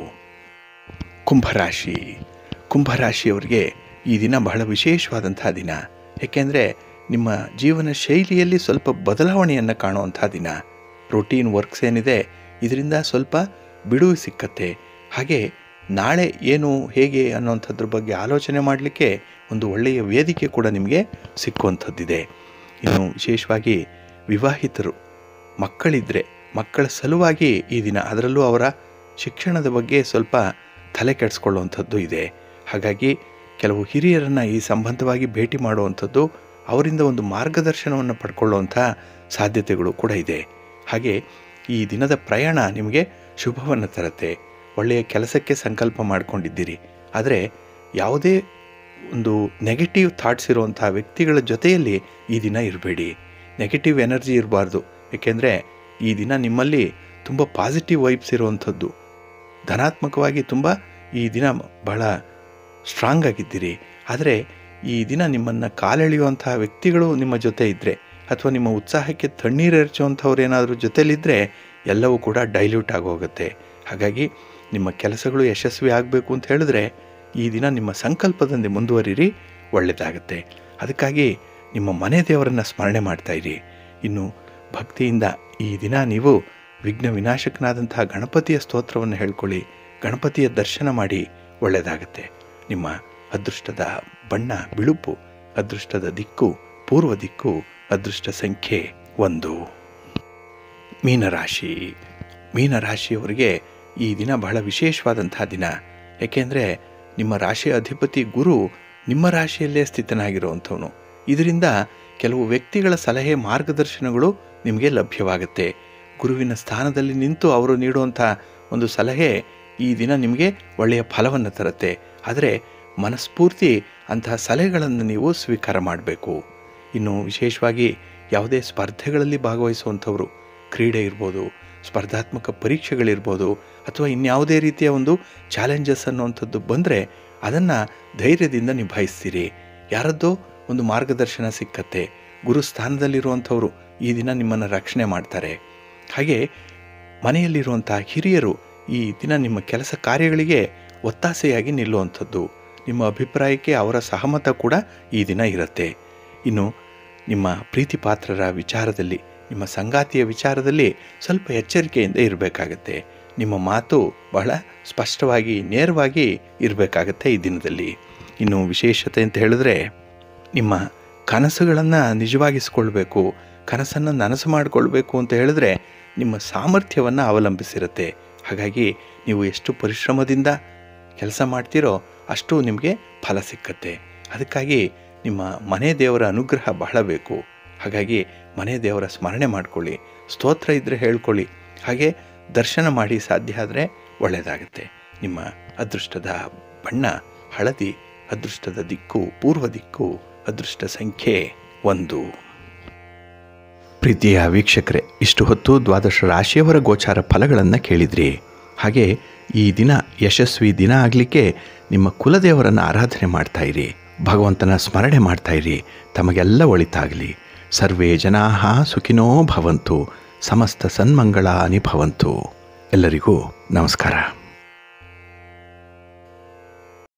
ಕುಂಭರಾಶಿ ಕುಂಭರಾಶಿಯವರಿಗೆ ಈ ದಿನ ಬಹಳ ವಿಶೇಷವಾದಂಥ ದಿನ ಏಕೆಂದರೆ ನಿಮ್ಮ ಜೀವನ ಶೈಲಿಯಲ್ಲಿ ಸ್ವಲ್ಪ ಬದಲಾವಣೆಯನ್ನು ಕಾಣುವಂಥ ದಿನ ರೊಟೀನ್ ವರ್ಕ್ಸ್ ಏನಿದೆ ಇದರಿಂದ ಸ್ವಲ್ಪ ಬಿಡುವು ಸಿಕ್ಕತ್ತೆ ಹಾಗೆ ನಾಳೆ ಏನು ಹೇಗೆ ಅನ್ನೋಂಥದ್ರ ಬಗ್ಗೆ ಆಲೋಚನೆ ಮಾಡಲಿಕ್ಕೆ ಒಂದು ಒಳ್ಳೆಯ ವೇದಿಕೆ ಕೂಡ ನಿಮಗೆ ಸಿಕ್ಕುವಂಥದ್ದಿದೆ ಇನ್ನು ವಿಶೇಷವಾಗಿ ವಿವಾಹಿತರು ಮಕ್ಕಳಿದ್ದರೆ ಮಕ್ಕಳ ಸಲುವಾಗಿ ಈ ದಿನ ಅದರಲ್ಲೂ ಅವರ ಶಿಕ್ಷಣದ ಬಗ್ಗೆ ಸ್ವಲ್ಪ ತಲೆ ಕೆಡಿಸ್ಕೊಳ್ಳುವಂಥದ್ದು ಇದೆ ಹಾಗಾಗಿ ಕೆಲವು ಹಿರಿಯರನ್ನು ಈ ಸಂಬಂಧವಾಗಿ ಭೇಟಿ ಮಾಡುವಂಥದ್ದು ಅವರಿಂದ ಒಂದು ಮಾರ್ಗದರ್ಶನವನ್ನು ಪಡ್ಕೊಳ್ಳುವಂಥ ಸಾಧ್ಯತೆಗಳು ಕೂಡ ಇದೆ ಹಾಗೆ ಈ ದಿನದ ಪ್ರಯಾಣ ನಿಮಗೆ ಶುಭವನ್ನು ತರುತ್ತೆ ಒಳ್ಳೆಯ ಕೆಲಸಕ್ಕೆ ಸಂಕಲ್ಪ ಮಾಡಿಕೊಂಡಿದ್ದೀರಿ ಆದರೆ ಯಾವುದೇ ಒಂದು ನೆಗೆಟಿವ್ ಥಾಟ್ಸ್ ಇರುವಂಥ ವ್ಯಕ್ತಿಗಳ ಜೊತೆಯಲ್ಲಿ ಈ ದಿನ ಇರಬೇಡಿ ನೆಗೆಟಿವ್ ಎನರ್ಜಿ ಇರಬಾರ್ದು ಏಕೆಂದರೆ ಈ ದಿನ ನಿಮ್ಮಲ್ಲಿ ತುಂಬ ಪಾಸಿಟಿವ್ ವೈಬ್ಸ್ ಇರುವಂಥದ್ದು ಧನಾತ್ಮಕವಾಗಿ ತುಂಬ ಈ ದಿನ ಬಹಳ ಸ್ಟ್ರಾಂಗ್ ಆಗಿದ್ದೀರಿ ಆದರೆ ಈ ದಿನ ನಿಮ್ಮನ್ನು ಕಾಲೆಳೆಯುವಂತಹ ವ್ಯಕ್ತಿಗಳು ನಿಮ್ಮ ಜೊತೆ ಇದ್ದರೆ ಅಥವಾ ನಿಮ್ಮ ಉತ್ಸಾಹಕ್ಕೆ ತಣ್ಣೀರು ಎರಚುವಂಥವ್ರು ಏನಾದರೂ ಜೊತೆಲಿದ್ದರೆ ಎಲ್ಲವೂ ಕೂಡ ಡೈಲ್ಯೂಟ್ ಆಗೋಗುತ್ತೆ ಹಾಗಾಗಿ ನಿಮ್ಮ ಕೆಲಸಗಳು ಯಶಸ್ವಿ ಆಗಬೇಕು ಅಂತ ಹೇಳಿದ್ರೆ ಈ ದಿನ ನಿಮ್ಮ ಸಂಕಲ್ಪದಂತೆ ಮುಂದುವರಿರಿ ಒಳ್ಳೆಯದಾಗುತ್ತೆ ಅದಕ್ಕಾಗಿ ನಿಮ್ಮ ಮನೆ ದೇವರನ್ನು ಸ್ಮರಣೆ ಮಾಡ್ತಾ ಇರಿ ಇನ್ನು ಭಕ್ತಿಯಿಂದ ಈ ದಿನ ನೀವು ವಿಘ್ನ ವಿನಾಶಕನಾದಂತಹ ಗಣಪತಿಯ ಸ್ತೋತ್ರವನ್ನು ಹೇಳ್ಕೊಳ್ಳಿ ಗಣಪತಿಯ ದರ್ಶನ ಮಾಡಿ ಒಳ್ಳೆಯದಾಗುತ್ತೆ ನಿಮ್ಮ ಅದೃಷ್ಟದ ಬಣ್ಣ ಬಿಳುಪು ಅದೃಷ್ಟದ ದಿಕ್ಕು ಪೂರ್ವ ದಿಕ್ಕು ಅದೃಷ್ಟ ಸಂಖ್ಯೆ ಒಂದು ಮೀನರಾಶಿ ಮೀನರಾಶಿಯವರಿಗೆ ಈ ದಿನ ಬಹಳ ವಿಶೇಷವಾದಂತಹ ದಿನ ಏಕೆಂದರೆ ನಿಮ್ಮ ರಾಶಿಯ ಅಧಿಪತಿ ಗುರು ನಿಮ್ಮ ರಾಶಿಯಲ್ಲೇ ಸ್ಥಿತನಾಗಿರುವಂಥವನು ಇದರಿಂದ ಕೆಲವು ವ್ಯಕ್ತಿಗಳ ಸಲಹೆ ಮಾರ್ಗದರ್ಶನಗಳು ನಿಮಗೆ ಲಭ್ಯವಾಗುತ್ತೆ ಗುರುವಿನ ಸ್ಥಾನದಲ್ಲಿ ನಿಂತು ಅವರು ನೀಡುವಂಥ ಒಂದು ಸಲಹೆ ಈ ದಿನ ನಿಮಗೆ ಒಳ್ಳೆಯ ಫಲವನ್ನು ತರುತ್ತೆ ಆದರೆ ಮನಸ್ಫೂರ್ತಿ ಅಂತಹ ಸಲಹೆಗಳನ್ನು ನೀವು ಸ್ವೀಕಾರ ಮಾಡಬೇಕು ಇನ್ನು ವಿಶೇಷವಾಗಿ ಯಾವುದೇ ಸ್ಪರ್ಧೆಗಳಲ್ಲಿ ಭಾಗವಹಿಸುವಂಥವರು ಕ್ರೀಡೆ ಇರ್ಬೋದು ಸ್ಪರ್ಧಾತ್ಮಕ ಪರೀಕ್ಷೆಗಳಿರ್ಬೋದು ಅಥವಾ ಇನ್ಯಾವುದೇ ರೀತಿಯ ಒಂದು ಚಾಲೆಂಜಸ್ ಅನ್ನುವಂಥದ್ದು ಬಂದರೆ ಅದನ್ನು ಧೈರ್ಯದಿಂದ ನಿಭಾಯಿಸ್ತೀರಿ ಯಾರದ್ದೋ ಒಂದು ಮಾರ್ಗದರ್ಶನ ಸಿಕ್ಕತ್ತೆ ಗುರು ಸ್ಥಾನದಲ್ಲಿರುವಂಥವರು ಈ ದಿನ ನಿಮ್ಮನ್ನು ರಕ್ಷಣೆ ಮಾಡ್ತಾರೆ ಹಾಗೆ ಮನೆಯಲ್ಲಿರುವಂಥ ಹಿರಿಯರು ಈ ದಿನ ನಿಮ್ಮ ಕೆಲಸ ಕಾರ್ಯಗಳಿಗೆ ಒತ್ತಾಸೆಯಾಗಿ ನಿಲ್ಲುವಂಥದ್ದು ನಿಮ್ಮ ಅಭಿಪ್ರಾಯಕ್ಕೆ ಅವರ ಸಹಮತ ಕೂಡ ಈ ದಿನ ಇರುತ್ತೆ ಇನ್ನು ನಿಮ್ಮ ಪ್ರೀತಿ ಪಾತ್ರರ ವಿಚಾರದಲ್ಲಿ ನಿಮ್ಮ ಸಂಗಾತಿಯ ವಿಚಾರದಲ್ಲಿ ಸ್ವಲ್ಪ ಎಚ್ಚರಿಕೆಯಿಂದ ಇರಬೇಕಾಗತ್ತೆ ನಿಮ್ಮ ಮಾತು ಬಹಳ ಸ್ಪಷ್ಟವಾಗಿ ನೇರವಾಗಿ ಇರಬೇಕಾಗತ್ತೆ ಈ ದಿನದಲ್ಲಿ ಇನ್ನು ವಿಶೇಷತೆ ಅಂತ ಹೇಳಿದ್ರೆ ನಿಮ್ಮ ಕನಸುಗಳನ್ನು ನಿಜವಾಗಿಸ್ಕೊಳ್ಬೇಕು ಕನಸನ್ನು ನನಸು ಮಾಡಿಕೊಳ್ಬೇಕು ಅಂತ ಹೇಳಿದ್ರೆ ನಿಮ್ಮ ಸಾಮರ್ಥ್ಯವನ್ನು ಅವಲಂಬಿಸಿರುತ್ತೆ ಹಾಗಾಗಿ ನೀವು ಎಷ್ಟು ಪರಿಶ್ರಮದಿಂದ ಕೆಲಸ ಮಾಡ್ತೀರೋ ಅಷ್ಟು ನಿಮಗೆ ಫಲ ಸಿಕ್ಕತ್ತೆ ಅದಕ್ಕಾಗಿ ನಿಮ್ಮ ಮನೆ ದೇವರ ಅನುಗ್ರಹ ಬಹಳ ಬೇಕು ಹಾಗಾಗಿ ಮನೆ ದೇವರ ಸ್ಮರಣೆ ಮಾಡ್ಕೊಳ್ಳಿ ಸ್ತೋತ್ರ ಇದ್ದರೆ ಹೇಳ್ಕೊಳ್ಳಿ ಹಾಗೆ ದರ್ಶನ ಮಾಡಿ ಸಾಧ್ಯ ಆದರೆ ಒಳ್ಳೆಯದಾಗುತ್ತೆ ನಿಮ್ಮ ಅದೃಷ್ಟದ ಬಣ್ಣ ಹಳದಿ ಅದೃಷ್ಟದ ದಿಕ್ಕು ಪೂರ್ವ ದಿಕ್ಕು ಅದೃಷ್ಟ ಸಂಖ್ಯೆ ಒಂದು ಪ್ರೀತಿಯ ವೀಕ್ಷಕರೇ ಇಷ್ಟು ಹೊತ್ತು ದ್ವಾದಶ ರಾಶಿಯವರ ಗೋಚಾರ ಫಲಗಳನ್ನು ಕೇಳಿದ್ರಿ ಹಾಗೆ ಈ ದಿನ ಯಶಸ್ವಿ ದಿನ ಆಗಲಿಕ್ಕೆ ನಿಮ್ಮ ಕುಲದೇವರನ್ನು ಆರಾಧನೆ ಮಾಡ್ತಾ ಇರಿ ಭಗವಂತನ ಸ್ಮರಣೆ ಮಾಡ್ತಾ ಇರಿ ತಮಗೆಲ್ಲ ಒಳಿತಾಗಲಿ ಸರ್ವೇ ಜನಾ ಸುಖಿನೋ ಭವಂತು ಸಮಸ್ತ ಸನ್ಮಂಗಳಾನಿ ಭವಂತು ಎಲ್ಲರಿಗೂ ನಮಸ್ಕಾರ